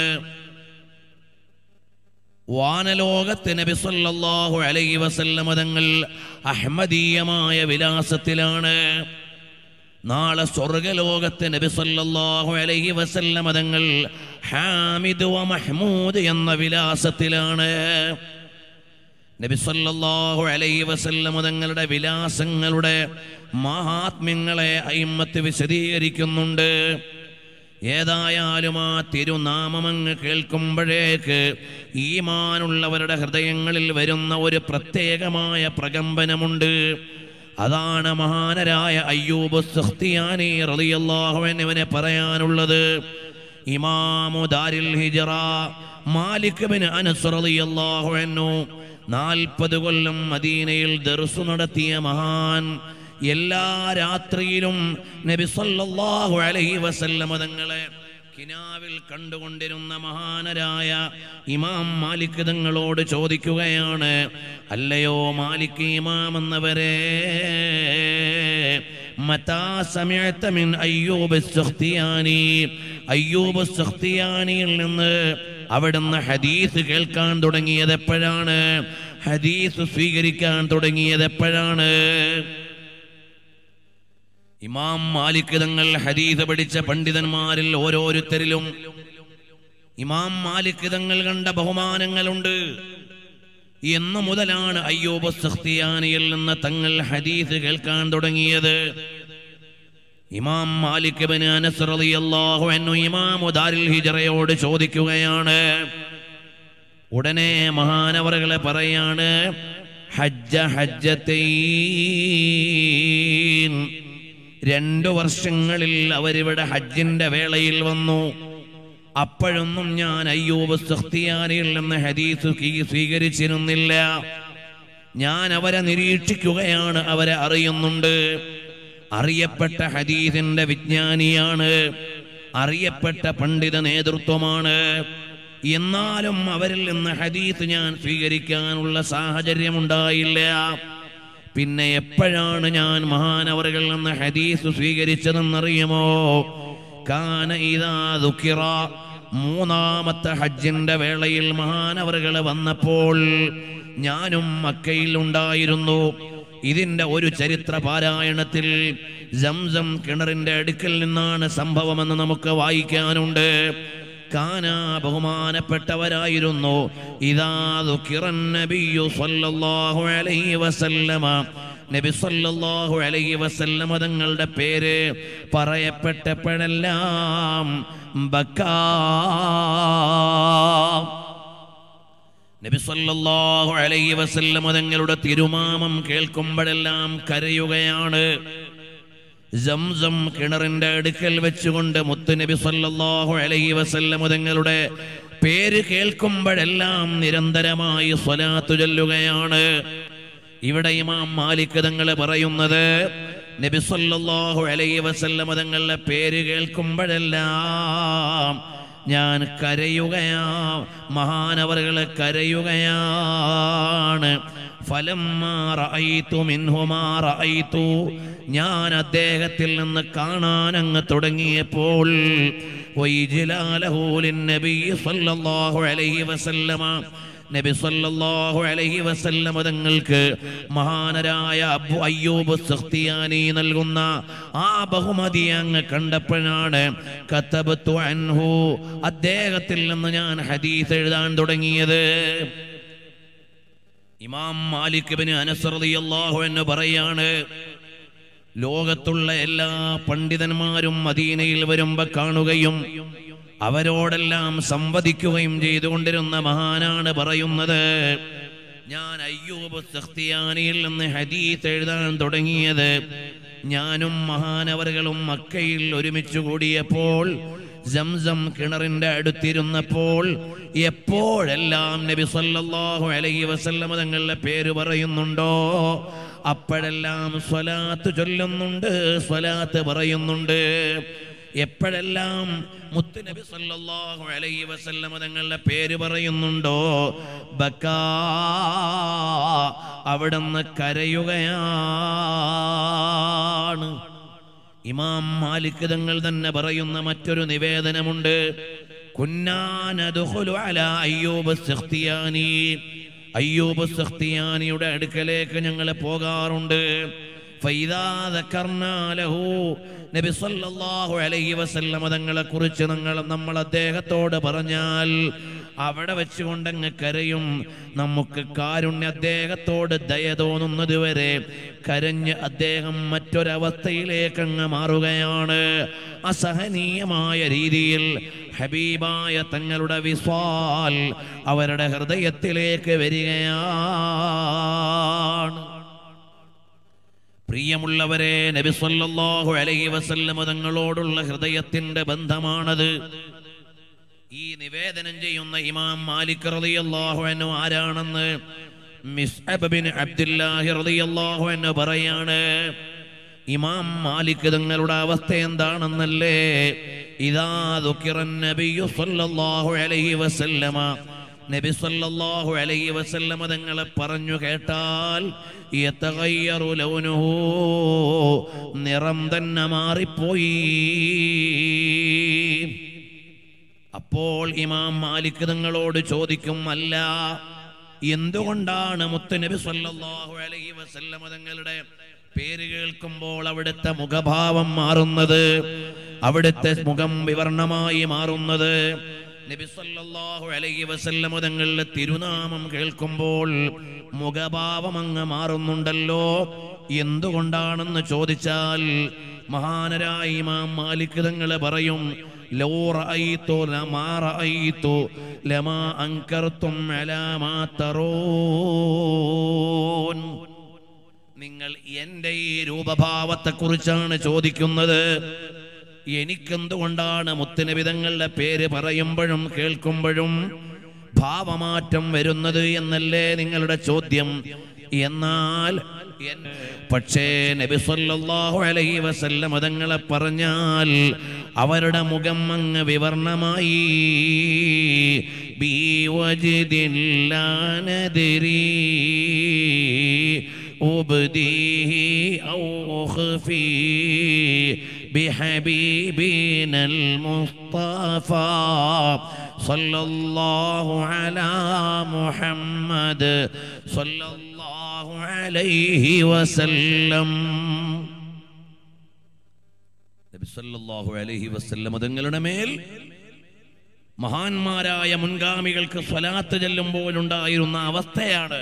വാനലോകത്ത് നബി സല്ലല്ലാഹു അലൈഹി വസല്ലം തങ്ങൾ അഹമ്മദീയമായ വിലാസത്തിലാണ് നാളെ സ്വർഗലോകത്ത് നബി സല്ലല്ലാഹു അലൈഹി വസല്ലം തങ്ങൾ ഹാമിദ് വ മഹ്മൂദ് എന്ന വിലാസത്തിലാണ് നബി സല്ലല്ലാഹു അലൈഹി വസല്ലം തങ്ങളുടെ വിലാസങ്ങളുടെ മഹാത്മ്യങ്ങളെ അയിമ്മത്ത് വിശദീകരിക്കുന്നുണ്ട് ഏതായാലും ആ തിരുനാമമങ്ങ് കേൾക്കുമ്പോഴേക്ക് ഈമാനുള്ളവരുടെ ഹൃദയങ്ങളിൽ വരുന്ന ഒരു പ്രത്യേകമായ പ്രകമ്പനമുണ്ട് അതാണ് മഹാനരായ അയ്യൂബ് സഖ്തിയാനി റളിയല്ലാഹു അൻഹുവിനെ പറയാനുള്ളത് ഇമാമു ദാരിൽ ഹിജറ മാലിക് ബിൻ അനസ് റളിയല്ലാഹു അൻഹു നാൽപ്പത് കൊല്ലം മദീനയിൽ ദർസു നടത്തിയ മഹാൻ എല്ലാ രാത്രിയിലും നബി സല്ലല്ലാഹു അലൈഹി വസല്ലമ തങ്ങളെ കിനാവിൽ കണ്ടുകൊണ്ടിരുന്ന മഹാനരായ ഇമാം മാലിക് തങ്ങളോട് ചോദിക്കുകയാണ് അല്ലയോ മാലിക് ഇമാം എന്നവരെ മതാ സമയത്ത് മിൻ അയ്യൂബ് സഖ്തിയാനി അയ്യൂബ് സഖ്തിയാനിയിൽ നിന്ന് അവിടുന്ന് ഹദീസ് കേൾക്കാൻ തുടങ്ങിയത് എപ്പോഴാണ് ഹദീസ് സ്വീകരിക്കാൻ തുടങ്ങിയത് എപ്പോഴാണ് ഇമാം മാലിക് തങ്ങൾ ഹദീസ് പഠിച്ച പണ്ഡിതന്മാരിൽ ഓരോരുത്തരിലും ഇമാം മാലിക് തങ്ങൾ കണ്ട ബഹുമാനങ്ങളുണ്ട് എന്നു മുതലാണ് അയ്യൂബ് സഖ്തിയാനിയിൽ നിന്ന് തങ്ങൾ ഹദീസ് കേൾക്കാൻ തുടങ്ങിയത് ഇമാം മാലിക് ബിൻ അനസ് റളിയല്ലാഹു അൻഹു ഇമാം ദാരിൽ ഹിജറയോട് ചോദിക്കുകയാണ് ഉടനെ മഹാനവറുകളെ പറയാണ് ഹജ്ജ ഹജ്ജത്തൈൻ രണ്ടു വർഷങ്ങളിൽ അവരിവിടെ ഹജ്ജിന്റെ വേളയിൽ വന്നു അപ്പോഴൊന്നും ഞാൻ അയ്യൂബ് സഖ്തിയാനിൽ നിന്ന് ഹദീസ് സ്വീ- സ്വീകരിച്ചിരുന്നില്ല ഞാൻ അവരെ നിരീക്ഷിക്കുകയാണ് അവരെ അറിയുന്നുണ്ട് അറിയപ്പെട്ട ഹദീസിന്റെ വിജ്ഞാനിയാണ് അറിയപ്പെട്ട പണ്ഡിത നേതൃത്വമാണ് എന്നാലും അവരിൽ നിന്ന് ഹദീസ് ഞാൻ സ്വീകരിക്കാനുള്ള സാഹചര്യമുണ്ടായില്ല പിന്നെ എപ്പോഴാണ് ഞാൻ മഹാനവറുകളിൽ നിന്ന് ഹദീസ് സ്വീകരിച്ചതെന്നറിയുമോ കാന ഇതാ ദുഃഖിറ മൂന്നാമത്തെ ഹജ്ജിന്റെ വേളയിൽ മഹാനവറുകൾ വന്നപ്പോൾ ഞാനും മക്കയിൽ ഉണ്ടായിരുന്നു ഇതിന്റെ ഒരു ചരിത്ര പാരായണത്തിൽ സംസം കിണറിന്റെ അടുക്കൽ നിന്നാണ് സംഭവമെന്ന് നമുക്ക് വായിക്കാനുണ്ട് കാന ബഹുമാനപ്പെട്ടവരായിരുന്നു ഇതാ ദുഃഖിറൻ നബിയു സല്ലല്ലാഹു അലൈഹി വസല്ലമ നബി സല്ലല്ലാഹു അലൈഹി വസല്ലമ തങ്ങളുടെ പേര് പറയപ്പെട്ടപ്പോഴെല്ലാം ബക്കാ നബി സല്ലല്ലാഹു അലൈഹി വസല്ലമ തങ്ങളുടെ തിരുമാമം കേൾക്കുമ്പോഴെല്ലാം കരയുകയാണ് സംസം കിണറിന്റെ അടുക്കൽ വെച്ചുകൊണ്ട് മുത്തുനബി സല്ലല്ലാഹു അലൈഹി വസല്ലമ തങ്ങളുടെ പേര് കേൾക്കുമ്പോഴെല്ലാം നിരന്തരമായി സ്വലാത്തു ചൊല്ലുകയാണ് ഇവിടെ ഇമാം മാലിക് തങ്ങൾ പറയുന്നത് നബി സല്ലല്ലാഹു അലൈഹി വസല്ലമ തങ്ങളുടെ പേര് കേൾക്കുമ്പോഴെല്ലാം ഞാൻ കരയുകയാ മഹാനവറുകൾ കരയുകയാണ് ഫലമ്മാ റഅയ്തു മിൻഹുമാ റഅയ്തു ഞാൻ അദ്ദേഹത്തിൽ നിന്ന് കാണാൻ അങ്ങ് തുടങ്ങിയപ്പോൾ വൈജിലാലഹു ലിന്നബി സല്ലല്ലാഹു അലൈഹി വസല്ലമ നബി സല്ലല്ലാഹു അലൈഹി വസല്ലമ തങ്ങൾക്ക് മഹാനരായ അബു അയ്യൂബ് സഖ്തിയാനി നൽകുന്ന ആ ബഹുമതി അങ്ങ് കണ്ടപ്പോഴാണ് കത്തബത്തു അൻഹു അദ്ദേഹത്തിൽ നിന്ന് ഞാൻ ഹദീസ് എഴുതാൻ തുടങ്ങിയത് ഇമാം മാലിക് ബിൻ അനസ് റളിയല്ലാഹു എന്ന് പറയാണ് ലോകത്തുള്ള എല്ലാ പണ്ഡിതന്മാരും മദീനയിൽ വരുമ്പോ കാണുകയും അവരോടെല്ലാം സംവദിക്കുകയും ചെയ്തുകൊണ്ടിരുന്ന മഹാനാണ് പറയുന്നത് ഞാൻ അയ്യൂബ് സഖ്തിയാനിയിൽ നിന്ന് ഹദീസ് എഴുതാൻ തുടങ്ങിയത് ഞാനും മഹാനവറുകളും മക്കയിൽ ഒരുമിച്ച് കൂടിയപ്പോൾ സംസം കിണറിന്റെ അടുത്തിരുന്നപ്പോൾ എപ്പോഴെല്ലാം നബി സല്ലല്ലാഹു അലൈഹി വസല്ലമ തങ്ങളുടെ പേര് പറയുന്നുണ്ടോ അപ്പോഴെല്ലാം സ്വലാത്ത് ചൊല്ലുന്നുണ്ട് സ്വലാത്ത് പറയുന്നുണ്ട് എപ്പോഴെല്ലാം മുത്തുനബി സല്ലല്ലാഹു അലൈഹി വസല്ലമ തങ്ങളുടെ പേര് പറയുന്നുണ്ടോ ബക്കാ അവിടുന്ന് കരയുകയാണ് ഇമാം മാലിക് തങ്ങൾ തന്നെ പറയുന്ന മറ്റൊരു നിവേദനമുണ്ട് കുന്നാനദുഖുലു അലാ അയ്യൂബ് സഖ്തിയാനി അയ്യൂബ് സഖ്തിയാനിയുടെ അടുക്കലേക്ക് ഞങ്ങൾ പോകാറുണ്ട് ഫൈദാ ദക്കർനാ ലഹു നബി സല്ലല്ലാഹു അലൈഹി വസല്ലമ തങ്ങളെ കുറിച്ച് നിങ്ങൾ നമ്മൾ അദ്ദേഹത്തോട് പറഞ്ഞാൽ അവിടെ വെച്ചുകൊണ്ടങ്ങ് കരയും നമുക്ക് കാരുണ്യ അദ്ദേഹത്തോട് ദയ തോന്നുന്നത് വരെ കരഞ്ഞ് അദ്ദേഹം മറ്റൊരവസ്ഥയിലേക്ക് അങ്ങ് മാറുകയാണ് അസഹനീയമായ രീതിയിൽ ഹബീബായ തങ്ങളുടെ വിസ്വാൽ അവരുടെ ഹൃദയത്തിലേക്ക് വരികയാണ് പ്രിയമുള്ളവരെ നബി സല്ലല്ലാഹു അലൈഹി വസല്ലമ തങ്ങളോടുള്ള ഹൃദയത്തിന്റെ ബന്ധമാണത് ഈ നിവേദനം ചെയ്യുന്ന ഇമാം മാലിക് റളിയല്ലാഹു അൻഹു ആരാണെന്ന് മിസ്അബ് ബിൻ അബ്ദുല്ലാഹി റളിയല്ലാഹു അൻഹു പറയാണ് ഇമാം മാലിക് തങ്ങളുടെ അവസ്ഥ എന്താണെന്നല്ലേ ഇദാ ദുക്കിറൻ നബിയു സല്ലല്ലാഹു അലൈഹി വസല്ലമ നബി സല്ലല്ലാഹു അലൈഹി വസല്ലമ തങ്ങളെ പറഞ്ഞു കേട്ടാൽ യതഗയ്യറു ലൗനുഹു നിറം തന്നെ മാറിപ്പോയി അപ്പോൾ ഇമാം മാലിക് തങ്ങളോട് ചോദിക്കും അല്ല എന്തുകൊണ്ടാണ് മുത്തുനബി സല്ലല്ലാഹു അലൈഹി വസല്ലമ തങ്ങളുടെ പേര് കേൾക്കുമ്പോൾ അവിടുത്തെ മുഖഭാവം മാറുന്നത് അവിടുത്തെ മുഖം വിവർണമായി മാറുന്നത് നബി സല്ലല്ലാഹു അലൈഹി വസല്ലമ തങ്ങളുടെ തിരുനാമം കേൾക്കുമ്പോൾ മുഖഭാവം അങ്ങ് മാറുന്നുണ്ടല്ലോ എന്തുകൊണ്ടാണെന്ന് ചോദിച്ചാൽ മഹാനരായ ഇമാം മാലിക് തങ്ങൾ പറയും ലോ റഅയ്തു ലമാ റഅയ്തു ലമാ അൻകർതും അലാ മാ തറൂൻ നിങ്ങൾ എൻ്റെ ഈ രൂപഭാവത്തെ കുറിച്ചാണ് ചോദിക്കുന്നത് എനിക്കെന്തുകൊണ്ടാണ് മുത്തുനബിതങ്ങളുടെ പേര് പറയുമ്പോഴും കേൾക്കുമ്പോഴും ഭാവമാറ്റം വരുന്നത് എന്നല്ലേ നിങ്ങളുടെ ചോദ്യം എന്നാൽ എൻ- പക്ഷേ നബി സല്ലല്ലാഹു അലൈഹി വസല്ലം അതങ്ങളെ പറഞ്ഞാൽ അവരുടെ മുഖം അങ്ങ് വിവർണമായി ബി أبديه أو أخفيه بحبيبنا المصطفى صلى الله على محمد صلى الله عليه وسلم നബി സല്ലല്ലാഹു അലൈഹി വസല്ലം തങ്ങളുടെ മേൽ മഹാന്മാരായ മുൻഗാമികൾക്ക് സ്വലാത്ത് ചെല്ലുമ്പോഴുണ്ടായിരുന്ന അവസ്ഥയാണ്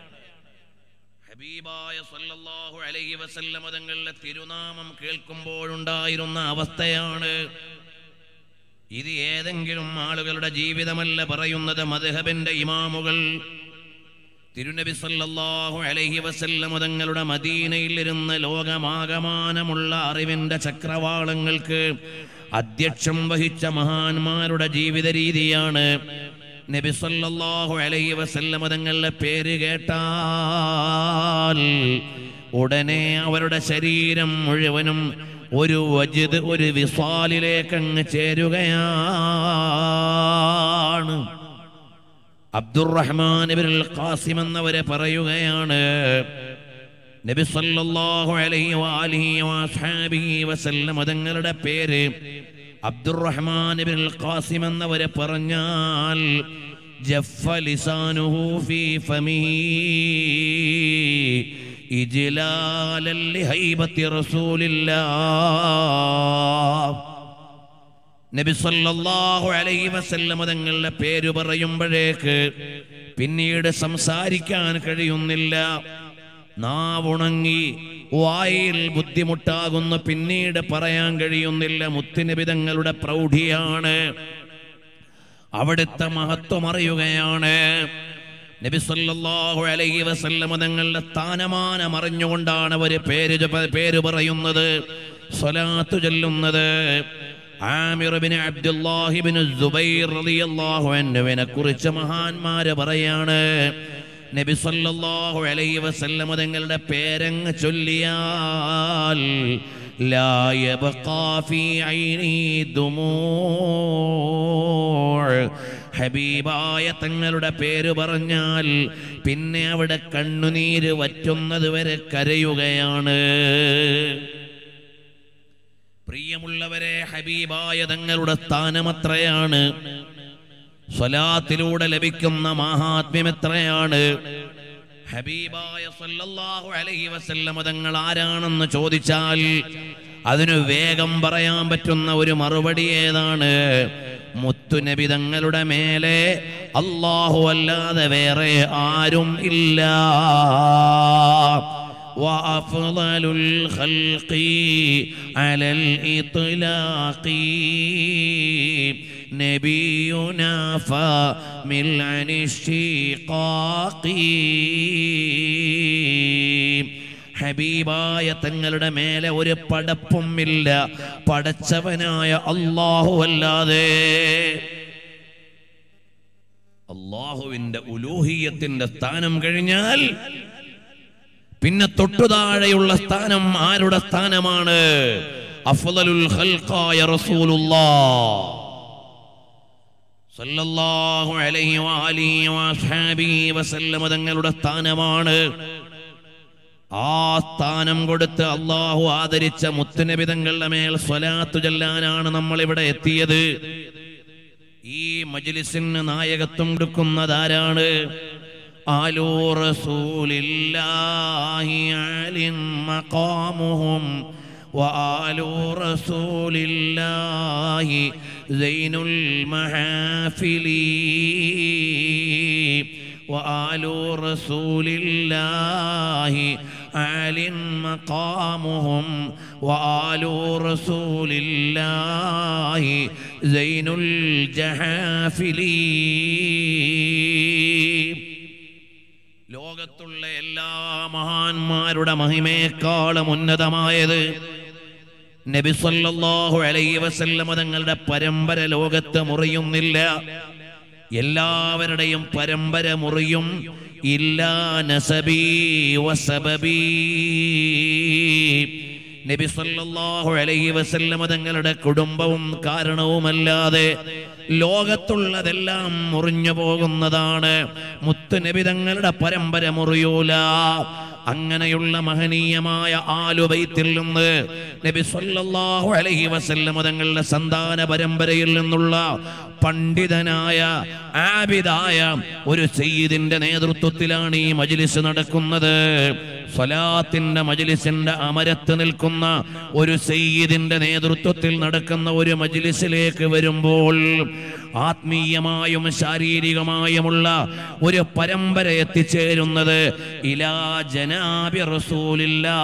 ഹബീബായ സല്ലല്ലാഹു അലൈഹി വസല്ലമ തങ്ങളുടെ തിരുനാമം കേൾക്കുമ്പോഴുണ്ടായിരുന്ന അവസ്ഥയാണ് ഇത് ഏതെങ്കിലും ആളുകളുടെ ജീവിതമല്ല പറയുന്നത് മദ്ഹബിന്റെ ഇമാമുകൾ തിരുനബി സല്ലല്ലാഹു അലൈഹി വസല്ലമ തങ്ങളുടെ മദീനയിൽ ഇരുന്ന് ലോകമാകമാനമുള്ള അറിവിന്റെ ചക്രവാളങ്ങൾക്ക് അധ്യക്ഷം വഹിച്ച മഹാന്മാരുടെ ജീവിത രീതിയാണ് നബി സല്ലല്ലാഹു അലൈഹി വസല്ലമ തങ്ങളുടെ പേര് കേട്ടാൽ ഉടനെ അവരുടെ ശരീരം മുഴുവനും ഒരു വജിദ് ഒരു വിസാലിലേക്ക് അങ്ങ് ചേരുകയാണ് അബ്ദുറഹ്മാൻ ഇബ്നുൽ ഖാസിം എന്നവരെ പറയുകയാണ് നബി സല്ലല്ലാഹു അലൈഹി വആലിഹി വഅസ്ഹാബിഹി വസല്ലം തങ്ങളുടെ പേര് അബ്ദുറഹ്മാൻ ഇബ്നുൽ ഖാസിം എന്നവരെ പറഞ്ഞാൽ ജഫ ലിസാനുഹു ഫീ ഫമിഹി ഇജ്ലാലൻ ലിഹൈബത്തി റസൂലില്ലാഹ് നബി സല്ലല്ലാഹു അലൈഹി വസല്ലം തങ്ങളുടെ പേര് പറയുമ്പോഴേക്ക് പിന്നീട് സംസാരിക്കാൻ കഴിയുന്നില്ല നാവുണങ്ങി വായിൽ ബുദ്ധിമുട്ടാകുന്നു പിന്നീട് പറയാൻ കഴിയുന്നില്ല മുത്തുനബി തങ്ങളുടെ പ്രൗഢിയാണ് അവിടുത്തെ മഹത്വം അറിയുകയാണ് നബി സല്ലല്ലാഹു അലൈഹി വസല്ലം തങ്ങളുടെ സ്ഥാനമാനം അറിഞ്ഞുകൊണ്ടാണ് അവർ പേര് ജപ- പേര് പറയുന്നത് സ്വലാത്തു ചൊല്ലുന്നത് ആമിർ ബിൻ അബ്ദുല്ലാഹി ബിൻ സുബൈർ റളിയല്ലാഹു അൻഹുവിനെ കുറിച്ച് മഹാന്മാര് പറയാണ് നബി സല്ലല്ലാഹു അലൈഹി വസല്ലം തങ്ങളുടെ പേരങ്ങ് ചൊല്ലിയാൽ ലാ യബ്ഖാ ഫീ ഐനി ദുമൂഅ് ഹബീബായ തങ്ങളുടെ പേര് പറഞ്ഞാൽ പിന്നെ അവിടെ കണ്ണുനീര് വറ്റുന്നത് വരെ കരയുകയാണ് പ്രിയമുള്ളവരെ ഹബീബായ തങ്ങളുടെ സ്ഥാനമത്രയാണ് സ്വലാത്തിലൂടെ ലഭിക്കുന്ന മഹാത്മ്യം എത്രയാണ് ഹബീബായ സല്ലല്ലാഹു അലൈഹി വസല്ലമ തങ്ങൾ ആരാണെന്ന് ചോദിച്ചാൽ അതിനു വേഗം പറയാൻ പറ്റുന്ന ഒരു മറുപടി ഏതാണ് മുത്തുനബി തങ്ങളുടെ മേലെ അള്ളാഹു അല്ലാതെ വേറെ ആരും ഇല്ല وأفضل الخلق على الإطلاق نبينا فمل عن الشقاق ഹബീബായ തങ്ങളുടെ മേലെ ഒരു പടപ്പും ഇല്ല പടച്ചവനായ അള്ളാഹു അല്ലാതെ അള്ളാഹുവിന്റെ ഉലൂഹിയത്തിന്റെ സ്ഥാനം കഴിഞ്ഞാൽ പിന്നെ തൊട്ടുതാഴെയുള്ള സ്ഥാനം ആരുടെ സ്ഥാനമാണ് അഫ്ളലുൽ ഖൽഖായ റസൂലുള്ളാഹ് സല്ലല്ലാഹു അലൈഹി വആലിഹി വഅസ്ഹാബിഹി വസല്ലമ തങ്ങളുടെ സ്ഥാനമാണ് ആ സ്ഥാനം കൊടുത്ത് അള്ളാഹു ആദരിച്ച മുത്തുനബി തങ്ങളുടെ മേൽ സ്വലാത്തു ചൊല്ലാനാണ് നമ്മൾ ഇവിടെ എത്തിയത് ഈ മജ്ലിസിന് നായകത്വം കൊടുക്കുന്നതാരാണ് ആലൂ റസൂലില്ലാഹി അലിൻ മഖാമുഹും وآل رسول الله زين المحافل وآل رسول الله عال مقامهم وآل رسول الله زين الجحافل ലോകത്തുള്ള എല്ലാ മഹാന്മാരുടെ മഹിമയേക്കാളും ഉന്നതമായത് നബി സല്ലല്ലാഹു അലൈഹി വസല്ലമ തങ്ങളുടെ പരമ്പര ലോകത്ത് മുറിയുന്നില്ല എല്ലാവരുടെയും പരമ്പര മുറിയും ഇല്ലാ നസബി വസബബി നബി സല്ലല്ലാഹു അലൈഹി വസല്ലമ തങ്ങളുടെ കുടുംബവും കാരണവുമല്ലാതെ ലോകത്തുള്ളതെല്ലാം മുറിഞ്ഞു പോകുന്നതാണ് മുത്തുനബി തങ്ങളുടെ പരമ്പര മുറിയൂല അങ്ങനെയുള്ള മഹനീയമായ ആലുബൈത്തിൽ നിന്ന് നബി സല്ലല്ലാഹു അലൈഹി വസല്ലമ തങ്ങളുടെ സന്താന പരമ്പരയിൽ നിന്നുള്ള പണ്ഡിതനായ ആബിദായ ഒരു സയ്യിദിന്റെ നേതൃത്വത്തിലാണ് ഈ മജ്ലിസ് നടക്കുന്നത് സ്വലാത്തിന്റെ മജ്ലിസിന്റെ അമരത്ത് നിൽക്കുന്ന ഒരു സയ്യിദിന്റെ നേതൃത്വത്തിൽ നടക്കുന്ന ഒരു മജ്ലിസിലേക്ക് വരുമ്പോൾ ആത്മീയമായും ശാരീരികമായുമുള്ള ഒരു പരമ്പര എത്തിച്ചേരുന്നത് ഇലാ ജനാബി റസൂലില്ലാ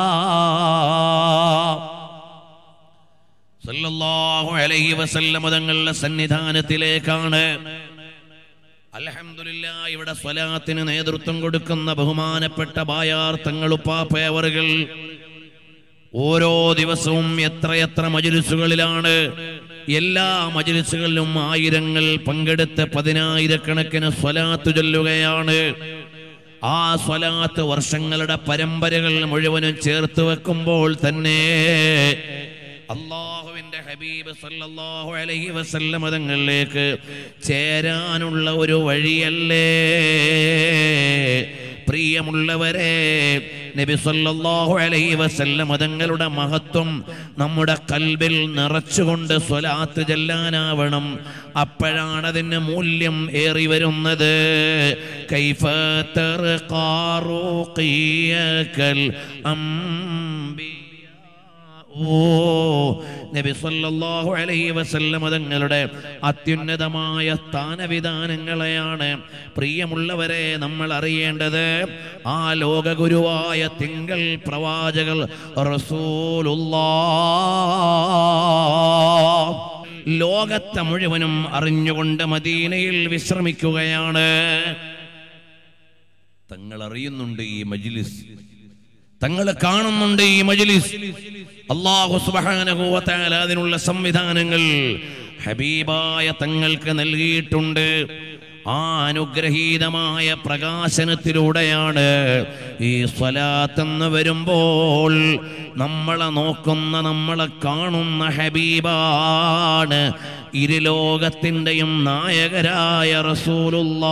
സല്ലല്ലാഹു അലൈഹി വസല്ലം തങ്ങളുടെ സന്നിധാനത്തിലേക്കാണ് അൽഹംദുലില്ലാ ഇവിടെ സ്വലാത്തിന് നേതൃത്വം കൊടുക്കുന്ന ബഹുമാനപ്പെട്ട ബായാർ തങ്ങളുപ്പാപ്പയവറുകൾ ഓരോ ദിവസവും എത്രയെത്ര മജിലിസുകളിലാണ് എല്ലാ മജിലിസുകളിലും ആയിരങ്ങൾ പങ്കെടുത്ത് പതിനായിരക്കണക്കിന് സ്വലാത്ത് ചൊല്ലുകയാണ് ആ സ്വലാത്ത് വർഷങ്ങളുടെ പരമ്പരകൾ മുഴുവനും ചേർത്ത് വെക്കുമ്പോൾ തന്നെ അള്ളാഹുവിന്റെ ഹബീബ് സല്ലല്ലാഹു അലൈഹി വസല്ലം തങ്ങളിലേക്ക് ചേരാനുള്ള ഒരു വഴിയല്ലേ പ്രിയമുള്ളവരെ നബി സല്ലല്ലാഹു അലൈഹി വസല്ലം തങ്ങളുടെ മഹത്വം നമ്മുടെ കൽബിൽ നിറച്ചുകൊണ്ട് സ്വലാത്ത് ചെല്ലാനാവണം അപ്പോഴാണ് അതിന് മൂല്യം ഏറി വരുന്നത് കൈഫ തർഖാറുഖിയകൽ അംബിയ ഓ നബി സല്ലല്ലാഹു അലൈഹി വസല്ലം തങ്ങളുടെ അത്യുന്നതമായ സ്ഥാനവിധാനങ്ങളെയാണ് പ്രിയമുള്ളവരെ നമ്മൾ അറിയേണ്ടത് ആ ലോകഗുരുവായ തിങ്കൾ പ്രവാചകൾ റസൂലുള്ളാഹ് ലോകത്തെ മുഴുവനും അറിഞ്ഞുകൊണ്ട് മദീനയിൽ വിശ്രമിക്കുകയാണ് തങ്ങൾ അറിയുന്നുണ്ട് ഈ മജ്ലിസ് തങ്ങൾ കാണുന്നുണ്ട് ഈ മജ്ലിസ് അള്ളാഹു സുബ്ഹാനഹു വ തആല അതിനുള്ള സംവിധാനങ്ങൾ ഹബീബായ തങ്ങൾക്ക് നൽകിയിട്ടുണ്ട് ആ അനുഗ്രഹീതമായ പ്രകാശനത്തിലൂടെയാണ് ഈ സ്വലാത്തെന്ന് വരുമ്പോൾ നമ്മളെ നോക്കുന്ന നമ്മളെ കാണുന്ന ഹബീബാണ് ഇരുലോകത്തിൻ്റെയും നായകരായ റസൂലുള്ളാ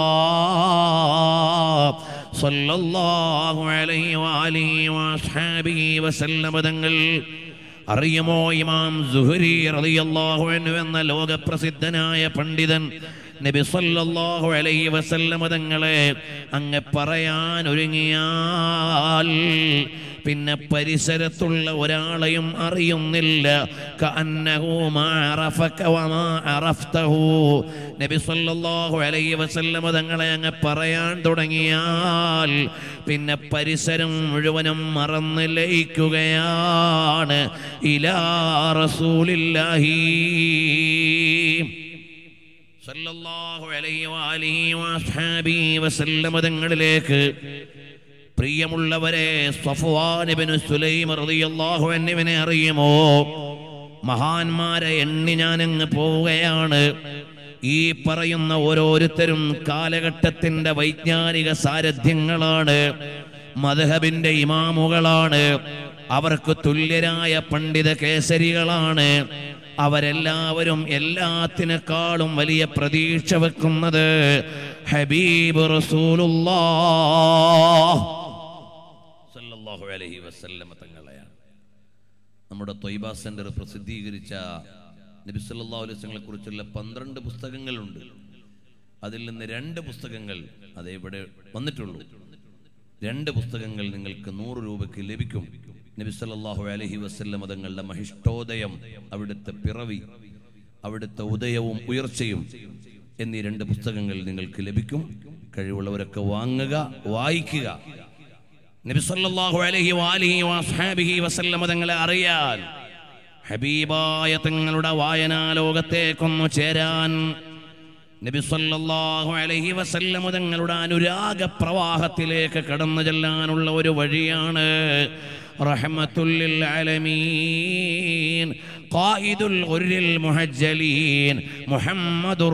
സല്ലല്ലാഹു അലൈഹി വആലിഹി വഅസ്ഹാബിഹി വസല്ലമ തങ്ങൾ അറിയുമോ ഇമാം സുഹരി റളിയല്ലാഹു അൻഹു എന്ന ലോകപ്രസിദ്ധനായ പണ്ഡിതൻ നബി സല്ലല്ലാഹു അലൈഹി വസല്ലമ തങ്ങളെ അങ്ങ് പറയാൻ ഒരുങ്ങിയാൽ പിന്നെ പരിസരത്തുള്ള ഒരാളെയും അറിയുന്നില്ല കഅന്നഹു മാ അറഫക വമാ അറഫ്തഹു നബി സല്ലല്ലാഹു അലൈഹി വസല്ലമ തങ്ങളെ അങ്ങ് പറയാൻ തുടങ്ങിയാൽ പിന്നെ പരിസരം മുഴുവനും മറന്ന് ലയിക്കുകയാണ് ഇലാ റസൂലില്ലാഹി സല്ലല്ലാഹു അലൈഹി വആലിഹി വഅസ്ഹാബിഹി വസല്ലമ തങ്ങളിലേക്ക് പ്രിയമുള്ളവരെ സഫ്വാൻ ഇബ്നു സുലൈം റളിയല്ലാഹു അൻഹുവിനെ അറിയുമോ മഹാന്മാരെ എണ്ണി ഞാൻ അങ്ങ് പോവുകയാണ് ഈ പറയുന്ന ഓരോരുത്തരും കാലഘട്ടത്തിന്റെ വൈജ്ഞാനിക സാരഥ്യങ്ങളാണ് മദ്ഹബിന്റെ ഇമാമുകളാണ് അവർക്ക് തുല്യരായ പണ്ഡിത കേസരികളാണ് അവരെല്ലാവരും എല്ലാത്തിനേക്കാളും വലിയ പ്രതീക്ഷ വെക്കുന്നത് ഹബീബ് റസൂലുള്ളാഹ് സല്ലല്ലാഹു അലൈഹി വസല്ലമ തങ്ങളെയാണ് നമ്മുടെ ത്വയ്ബ സെന്റർ പ്രസിദ്ധീകരിച്ച നബി സല്ലല്ലാഹു അലൈഹി വസല്ലമയെ കുറിച്ചുള്ള പന്ത്രണ്ട് പുസ്തകങ്ങളുണ്ട് അതിൽ നിന്ന് രണ്ട് പുസ്തകങ്ങൾ അതേ ഇവിടെ വന്നിട്ടുള്ളൂ രണ്ട് പുസ്തകങ്ങൾ നിങ്ങൾക്ക് നൂറ് രൂപയ്ക്ക് ലഭിക്കും നബി സല്ലല്ലാഹു അലൈഹി വസല്ലം തങ്ങളുടെ മഹിഷ്ടോദയം അവിടുത്തെ പിറവി അവിടുത്തെ ഉദയവും ഉയർച്ചയും എന്നീ രണ്ട് പുസ്തകങ്ങൾ നിങ്ങൾക്ക് ലഭിക്കും കഴിവുള്ളവരൊക്കെ വാങ്ങുക വായിക്കുക നബി സല്ലല്ലാഹു അലൈഹി വാലിഹി വസ്ഹാബിഹി വസല്ലമ തങ്ങളെ അറിയാൻ ഹബീബായ തങ്ങളുടെ വായനാ ലോകത്തേക്കൊന്നു ചേരാൻ നബി സല്ലല്ലാഹു അലൈഹി വസല്ലമ തങ്ങളുടെ അനുരാഗ പ്രവാഹത്തിലേക്ക് കടന്നു ചെല്ലാനുള്ള ഒരു വഴിയാണ് റഹ്മത്തുല്ലിൽ ആലമീൻ ഖായിദുൽ ഗുർരിൽ മുഹജ്ജലീൻ മുഹമ്മദുർ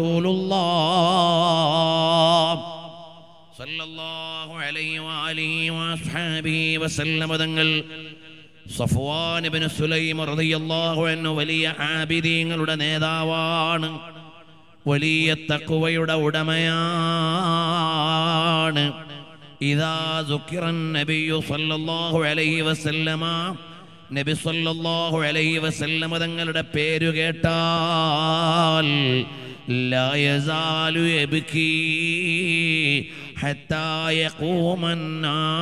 റസൂലുള്ളാഹ് സല്ലല്ലാഹു അലൈഹി വആലിഹി വഅസ്ഹാബിഹി വസല്ലമ തങ്ങൾ സഫ്വാൻ ഇബ്നു സുലൈം റളിയല്ലാഹു അൻഹു വലിയ ആബിദീങ്ങളുടെ നേതാവാണ് വലിയ തഖ്വയുടെ ഉടമയാണ് ഇദാ സുക്കിറൻ നബിയു സല്ലല്ലാഹു അലൈഹി വസല്ലമ നബി സല്ലല്ലാഹു അലൈഹി വസല്ലമ തങ്ങളുടെ പേര് കേട്ടാൽ لا يزال يبكي حتى يقوم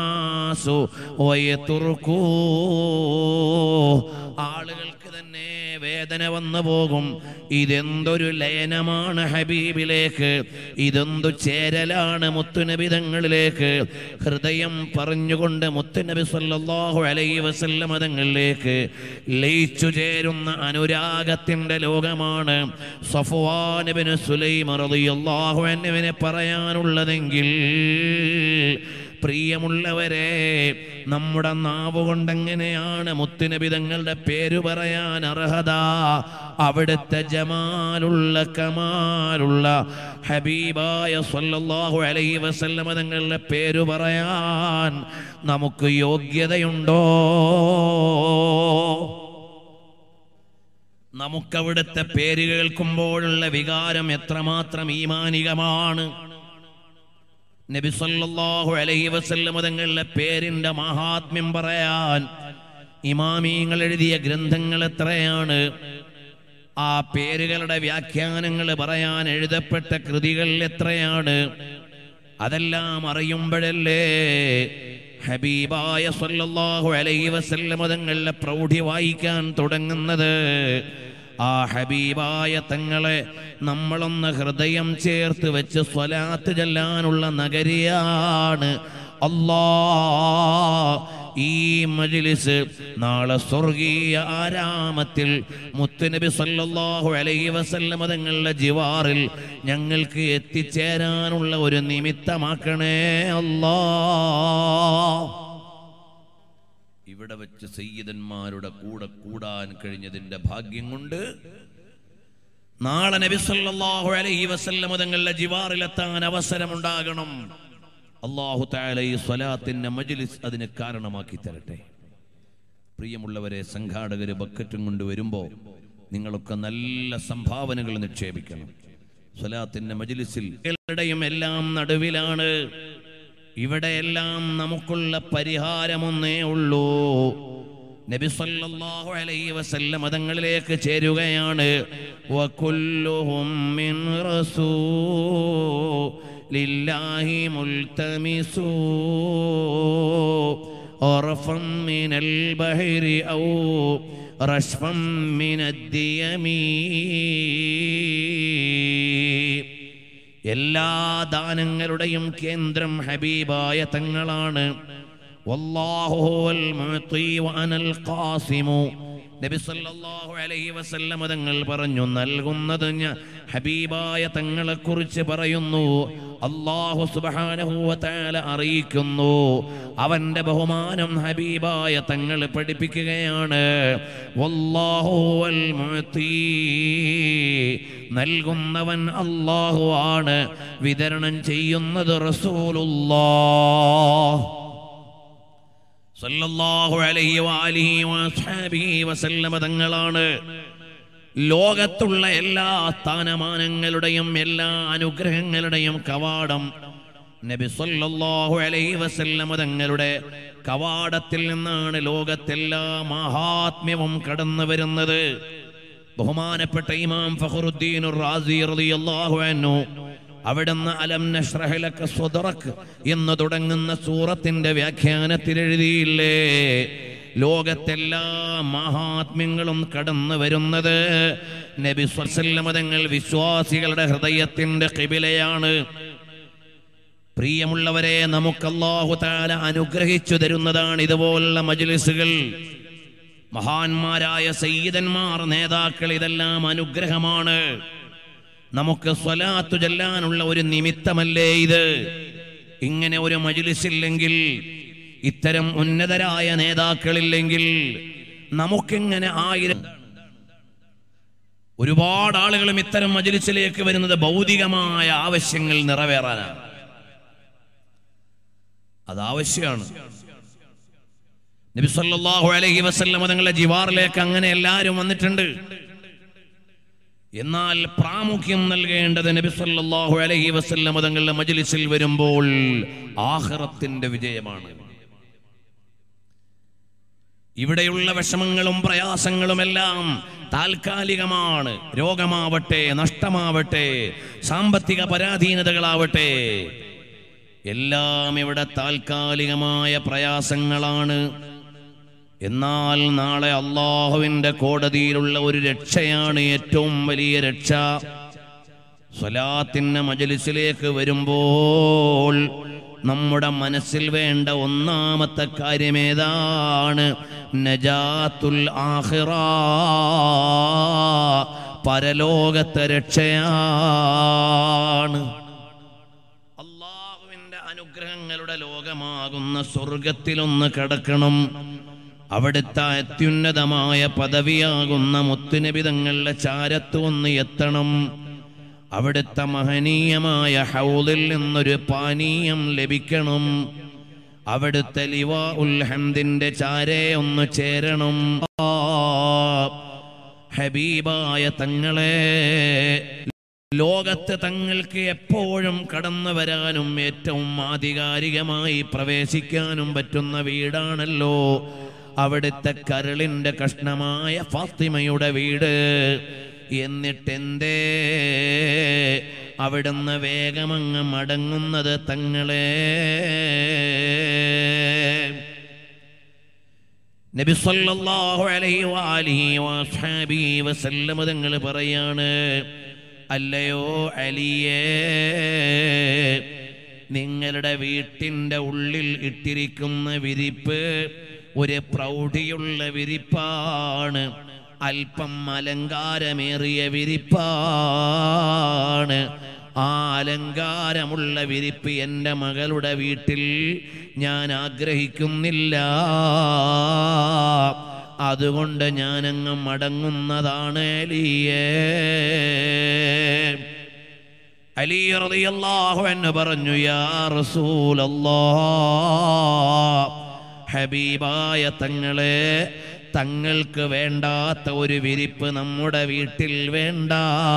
الناس ويتركوه ആളുകൾക്ക് തന്നെ വേദന വന്നു പോകും ഇതെന്തൊരു ലയനമാണ് ഹബീബിലേക്ക് ഇതെന്തു ചേരലാണ് മുത്തുനബിതങ്ങളിലേക്ക് ഹൃദയം പറഞ്ഞുകൊണ്ട് മുത്തുനബി സല്ലല്ലാഹു അലൈഹി വസല്ലം തങ്ങളിലേക്ക് ലയിച്ചു ചേരുന്ന അനുരാഗത്തിന്റെ ലോകമാണ് സഫ്വാനബിന് സുലൈം റളിയല്ലാഹു അൻഹുവിനെ പറയാനുള്ളതെങ്കിൽ പ്രിയമുള്ളവരെ നമ്മുടെ നാവ് കൊണ്ടെങ്ങനെയാണ് മുത്തുനബിതങ്ങളുടെ പേര് പറയാൻ അർഹത അവിടുത്തെ ജമാലുള്ള കമാലുള്ള ഹബീബായ സല്ലല്ലാഹു അലൈഹി വസല്ലമ തങ്ങളുടെ പേര് പറയാൻ നമുക്ക് യോഗ്യതയുണ്ടോ നമുക്കവിടുത്തെ പേര് കേൾക്കുമ്പോഴുള്ള വികാരം എത്രമാത്രം ഈമാനികമാണ് നബി സല്ലല്ലാഹു അലൈഹി വസല്ലം തങ്ങളുടെ പേരിന്റെ മഹാത്മ്യം പറയാൻ ഇമാമീങ്ങൾ എഴുതിയ ഗ്രന്ഥങ്ങൾ എത്രയാണ് ആ പേരുകളുടെ വ്യാഖ്യാനങ്ങൾ പറയാൻ എഴുതപ്പെട്ട കൃതികൾ എത്രയാണ് അതെല്ലാം അറിയുമ്പോഴല്ലേ ഹബീബായ സല്ലല്ലാഹു അലൈഹി വസല്ലം തങ്ങളുടെ പ്രൗഢി വായിക്കാൻ തുടങ്ങുന്നത് ആ ഹബീബായ തങ്ങളെ നമ്മളൊന്ന് ഹൃദയം ചേർത്ത് വെച്ച് സ്വലാത്ത് ചെല്ലാനുള്ള നഗരിയാണ് അല്ലാ ഈ മജ്ലിസ് നാളെ സ്വർഗീയ ആരാമത്തിൽ മുത്തുനബി സല്ലല്ലാഹു അലൈഹി വസല്ലമ തങ്ങളുടെ ജിവാറിൽ ഞങ്ങൾക്ക് എത്തിച്ചേരാനുള്ള ഒരു നിമിത്തമാക്കണേ അല്ലാ ഇവിടെ വെച്ച് സയ്യിദന്മാരുടെ കൂടെ കൂടാൻ കഴിഞ്ഞതിന്റെ ഭാഗ്യം കൊണ്ട് നാളെ നബി സല്ലല്ലാഹു അലൈഹി വസല്ലമ തങ്ങളുടെ ജിവാറിലെത്താൻ അവസരമുണ്ടാകണം അള്ളാഹു താല ഈ സ്വലാത്തിന്റെ മജ്ലിസ് അതിന് കാരണമാക്കി തരട്ടെ പ്രിയമുള്ളവരെ സംഘാടകര് ബക്കറ്റും കൊണ്ട് വരുമ്പോ നിങ്ങളൊക്കെ നല്ല സംഭാവനകൾ നിക്ഷേപിക്കണം സ്വലാത്തിന്റെ മജ്ലിസിൽ എല്ലാവരുടെയും എല്ലാം നടുവിലാണ് ഇവിടെയെല്ലാം നമുക്കുള്ള പരിഹാരമൊന്നേ ഉള്ളൂ നബി സല്ലല്ലാഹു അലൈഹി വസല്ലം മതങ്ങളിലേക്ക് ചേരുകയാണ് വകുല്ലുഹും മിൻ റസൂലില്ലാഹി മുൽതമിസൂ غرفا من البحر أو رشفا من الديم എല്ലാ ദാനങ്ങളുടെയും കേന്ദ്രം ഹബീബായ തങ്ങളാണ് വല്ലാഹു ഹുവൽ മുഅ്തി വഅനൽ ഖാസിമു നബി സല്ലല്ലാഹു അലൈഹി വസല്ലം തങ്ങൾ പറഞ്ഞു നൽകുന്നത് ഞാൻ ഹബീബായ തങ്ങളെ കുറിച്ച് പറയുന്നു അല്ലാഹു സുബ്ഹാനഹു വ തആല അറിയിക്കുന്നു അവന്റെ ബഹുമാനം ഹബീബായ തങ്ങൾ പഠിപ്പിക്കുകയാണ് വല്ലാഹു വൽ മുഅ്തി നൽകുന്നവൻ അല്ലാഹു ആണ് വിതരണം ചെയ്യുന്നത് റസൂലുള്ളാഹ് സല്ലല്ലാഹു അലൈഹി വആലിഹി വഅസ്ഹാബിഹി വസല്ലമ തങ്ങളാണ് ലോകത്തുള്ള എല്ലാ സ്ഥാനമാനങ്ങളുടെയും എല്ലാ അനുഗ്രഹങ്ങളുടെയും കവാടം നബി സല്ലല്ലാഹു അലൈഹി വസല്ലമ തങ്ങളുടെ കവാടത്തിൽ നിന്നാണ് ലോകത്തെല്ലാ മഹാത്മ്യവും കടന്നു വരുന്നത് ബഹുമാനപ്പെട്ട ഇമാം ഫഖറുദ്ദീൻ റാസി റളിയല്ലാഹു അൻഹു അവിടുന്ന് അലം നഷ്റഹ് ലക സ്വദറക് എന്ന് തുടങ്ങുന്ന സൂറത്തിന്റെ വ്യാഖ്യാനത്തിൽ എഴുതിയില്ലേ ലോകത്തെല്ലാ മഹാത്മ്യങ്ങളും കടന്നു വരുന്നത് നബി സ്വല്ലമ തങ്ങൾ വിശ്വാസികളുടെ ഹൃദയത്തിന്റെ കിബിലയാണ് പ്രിയമുള്ളവരെ നമുക്ക് അല്ലാഹു തആല അനുഗ്രഹിച്ചു തരുന്നതാണ് ഇതുപോലുള്ള മജ്ലിസുകൾ മഹാന്മാരായ സയ്യിദന്മാർ നേതാക്കൾ ഇതെല്ലാം അനുഗ്രഹമാണ് നമുക്ക് സ്വലാത്തു ചെല്ലാനുള്ള ഒരു നിമിത്തമല്ലേ ഇത് ഇങ്ങനെ ഒരു മജിലിസില്ലെങ്കിൽ ഇത്തരം ഉന്നതരായ നേതാക്കളില്ലെങ്കിൽ നമുക്കിങ്ങനെ ആയിരം ഒരുപാട് ആളുകളും ഇത്തരം മജിലിസിലേക്ക് വരുന്നത് ഭൗതികമായ ആവശ്യങ്ങൾ നിറവേറാനാണ് അത് ആവശ്യമാണ് നബി സല്ലല്ലാഹു അലൈഹി വസല്ലം തങ്ങളുടെ ജിവാറിലേക്ക് അങ്ങനെ എല്ലാവരും വന്നിട്ടുണ്ട് എന്നാൽ പ്രാമുഖ്യം നൽകേണ്ടത് നബി സല്ലല്ലാഹു അലൈഹി വസല്ലം തങ്ങളുടെ മജ്ലിസിൽ വരുമ്പോൾ ആഖിറത്തിന്റെ വിജയമാണ് ഇവിടെയുള്ള വിഷമങ്ങളും പ്രയാസങ്ങളുമെല്ലാം താൽക്കാലികമാണ് രോഗമാവട്ടെ നഷ്ടമാവട്ടെ സാമ്പത്തിക പരാധീനതകളാവട്ടെ എല്ലാം ഇവിടെ താൽക്കാലികമായ പ്രയാസങ്ങളാണ് എന്നാൽ നാളെ അള്ളാഹുവിൻ്റെ കോടതിയിലുള്ള ഒരു രക്ഷയാണ് ഏറ്റവും വലിയ രക്ഷ സ്വലാത്തിൻ്റെ മജലിസിലേക്ക് വരുമ്പോൾ നമ്മുടെ മനസ്സിൽ വേണ്ട ഒന്നാമത്തെ കാര്യമേതാണ് നജാത്തുൽ ആഖിറ പരലോകത്തെ രക്ഷയാണ് അള്ളാഹുവിൻ്റെ അനുഗ്രഹങ്ങളുടെ ലോകമാകുന്ന സ്വർഗത്തിലൊന്ന് കിടക്കണം അവിടുത്തെ അത്യുന്നതമായ പദവിയാകുന്ന മുത്തുനിബിതങ്ങളുടെ ചാരത്ത് ഒന്ന് എത്തണം അവിടുത്തെ മഹനീയമായ ഹൗദിൽ നിന്നൊരു പാനീയം ലഭിക്കണം അവിടുത്തെ ലിവ ഉൽ ഹംദിന്റെ ചാരേ ഒന്ന് ചേരണം ആ, ഹബീബായ തങ്ങളെ ലോകത്ത് തങ്ങൾക്ക് എപ്പോഴും കടന്നു വരാനും ഏറ്റവും ആധികാരികമായി പ്രവേശിക്കാനും പറ്റുന്ന വീടാണല്ലോ അവിടുത്തെ കരളിന്റെ കഷ്ണമായ ഫാത്തിമയുടെ വീട് എന്നിട്ടെന്തേ അവിടുന്ന് വേഗമങ്ങ് മടങ്ങുന്നത് തങ്ങളെ നബി സല്ലല്ലാഹു അലൈഹി വാലിഹി വസ്ഹാബിഹി വസല്ലം തങ്ങൾ പറയാണ് അല്ലയോ അലിയേ നിങ്ങളുടെ വീട്ടിൻ്റെ ഉള്ളിൽ ഇട്ടിരിക്കുന്ന വിരിപ്പ് ഒരു പ്രൗഢിയുള്ള വിരിപ്പാണ് അല്പം അലങ്കാരമേറിയ വിരിപ്പാണ് ആ അലങ്കാരമുള്ള വിരിപ്പ് എൻ്റെ മകളുടെ വീട്ടിൽ ഞാൻ ആഗ്രഹിക്കുന്നില്ല അതുകൊണ്ട് ഞാനങ്ങ് മടങ്ങുന്നതാണ് അലിയേ അലി റളിയല്ലാഹു അൻഹു പറഞ്ഞു യാ റസൂലല്ലാഹ് ഹബീബായ തങ്ങളെ തങ്ങൾക്ക് വേണ്ടാത്ത ഒരു വിരിപ്പ് നമ്മുടെ വീട്ടിൽ വേണ്ട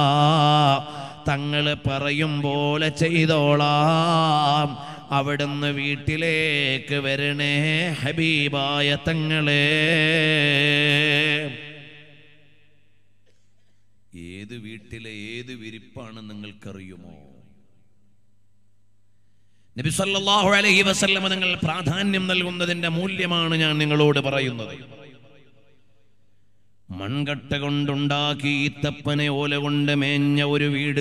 തങ്ങൾ പറയും പോലെ ചെയ്തോളാം അവിടുന്ന് വീട്ടിലേക്ക് വരണേ ഹബീബായ തങ്ങളെ ഏത് വീട്ടിലെ ഏത് വിരിപ്പാണ് നിങ്ങൾക്കറിയുമോ നബി സല്ലല്ലാഹു അലൈഹി വസല്ലം നിങ്ങൾ പ്രാധാന്യം നൽകുന്നതിന്റെ മൂല്യമാണ് ഞാൻ നിങ്ങളോട് പറയുന്നത് മൺകട്ട കൊണ്ടുണ്ടാക്കി ഈത്തപ്പനെ ഓല കൊണ്ട് മേഞ്ഞ ഒരു വീട്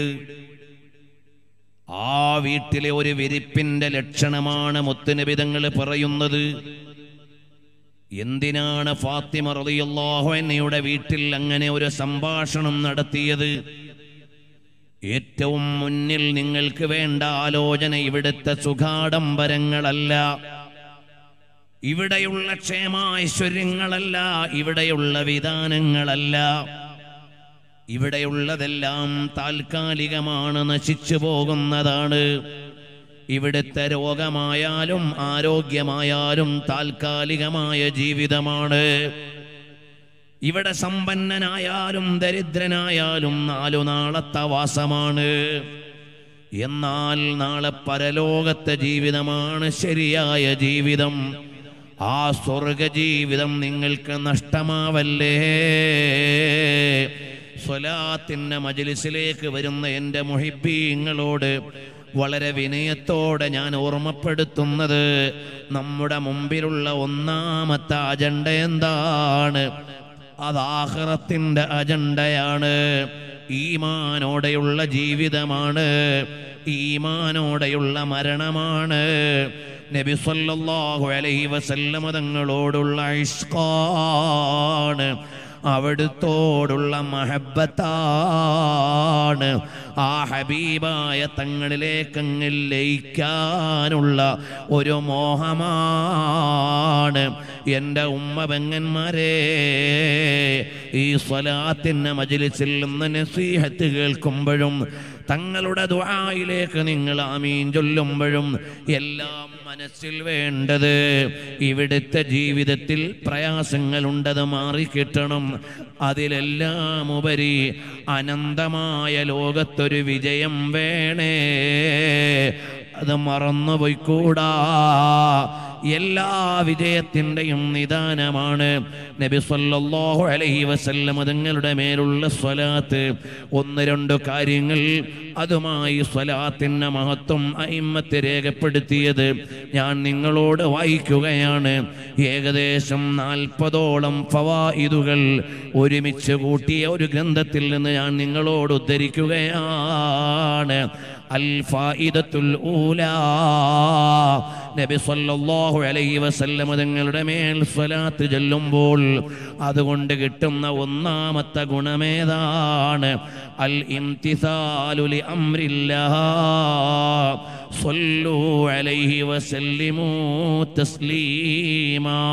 ആ വീട്ടിലെ ഒരു വിരിപ്പിന്റെ ലക്ഷണമാണ് മുത്തുനബിതങ്ങൾ പറയുന്നത് എന്തിനാണ് ഫാത്തിമ റളിയല്ലാഹു അൻഹയുടെ വീട്ടിൽ അങ്ങനെ ഒരു സംഭാഷണം നടത്തിയത് ഏറ്റവും മുന്നിൽ നിങ്ങൾക്ക് വേണ്ട ആലോചന ഇവിടുത്തെ സുഖാഡംബരങ്ങളല്ല ഇവിടെയുള്ള ക്ഷേമാഐശ്വര്യങ്ങളല്ല ഇവിടെയുള്ള വിധാനങ്ങളല്ല ഇവിടെയുള്ളതെല്ലാം താൽക്കാലികമാണ് നശിച്ചു പോകുന്നതാണ് ഇവിടുത്തെ രോഗമായാലും ആരോഗ്യമായാലും താൽക്കാലികമായ ജീവിതമാണ് ഇവിടെ സമ്പന്നനായാലും ദരിദ്രനായാലും നാലു നാളത്തെ വാസമാണ് എന്നാൽ നാളെ പരലോകത്തെ ജീവിതമാണ് ശരിയായ ജീവിതം ആ സ്വർഗ ജീവിതം നിങ്ങൾക്ക് നഷ്ടമാവല്ലേ സ്വലാത്തിൻ്റെ മജലിസിലേക്ക് വരുന്ന എൻ്റെ മുഹിബീങ്ങളോട് വളരെ വിനയത്തോടെ ഞാൻ ഓർമ്മപ്പെടുത്തുന്നത് നമ്മുടെ മുമ്പിലുള്ള ഒന്നാമത്തെ അജണ്ട എന്താണ് അത് ആഹ്റത്തിൻ്റെ അജണ്ടയാണ് ഈമാനോടെയുള്ള ജീവിതമാണ് ഈമാനോടെയുള്ള മരണമാണ് നബി സല്ലല്ലാഹു അലൈഹി വസല്ലമ തങ്ങളോടുള്ള ഇഷ്കാണ് അവിടുത്തോടുള്ള മഹബത്താണ് ആ ഹബീബായ തങ്ങളിലേക്കങ്ങ് ലയിക്കാനുള്ള ഒരു മോഹമാണ് എൻ്റെ ഉമ്മ പെങ്ങന്മാരെ ഈ സ്വലാത്തിൻ്റെ മജിലിസിൽ നിന്ന് നസീഹത്ത് കേൾക്കുമ്പോഴും തങ്ങളുടെ ദുആയിലേക്ക് നിങ്ങൾ ആമീൻ ചൊല്ലുമ്പോഴും എല്ലാം മനസ്സിൽ വേണ്ടത് ഇവിടുത്തെ ജീവിതത്തിൽ പ്രയാസങ്ങളുണ്ടത് മാറിക്കിട്ടണം അതിലെല്ലാം ഉപരി അനന്തമായ ലോകത്തൊരു വിജയം വേണേ അത് മറന്നുപോയിക്കൂടാ എല്ലാ വിജയത്തിൻ്റെയും നിദാനമാണ് നബി സല്ലല്ലാഹു അലൈഹി വസല്ലം അതുങ്ങളുടെ മേലുള്ള സ്വലാത്ത് ഒന്ന് രണ്ട് കാര്യങ്ങൾ അതുമായി സ്വലാത്തിൻ്റെ മഹത്വം അയിമ്മത്ത് രേഖപ്പെടുത്തിയത് ഞാൻ നിങ്ങളോട് വായിക്കുകയാണ് ഏകദേശം നാൽപ്പതോളം ഫവായിദുകൾ ഒരുമിച്ച് കൂട്ടിയ ഒരു ഗ്രന്ഥത്തിൽ നിന്ന് ഞാൻ നിങ്ങളോട് ഉദ്ധരിക്കുകയാണ് അൽ ഫായിദത്തുൽ ഊലാ നബി സല്ലല്ലാഹു അലൈഹി വസല്ലം തങ്ങളുടെ മേൽ സ്വലാത്ത് ചൊല്ലുമ്പോൾ അതുകൊണ്ട് കിട്ടുന്ന ഒന്നാമത്തെ ഗുണമേതാണ് അൽ ഇംതിസാലു ലി അംരില്ലാഹ് സ്വല്ലു അലൈഹി വസല്ലിമു തസ്ലീമാ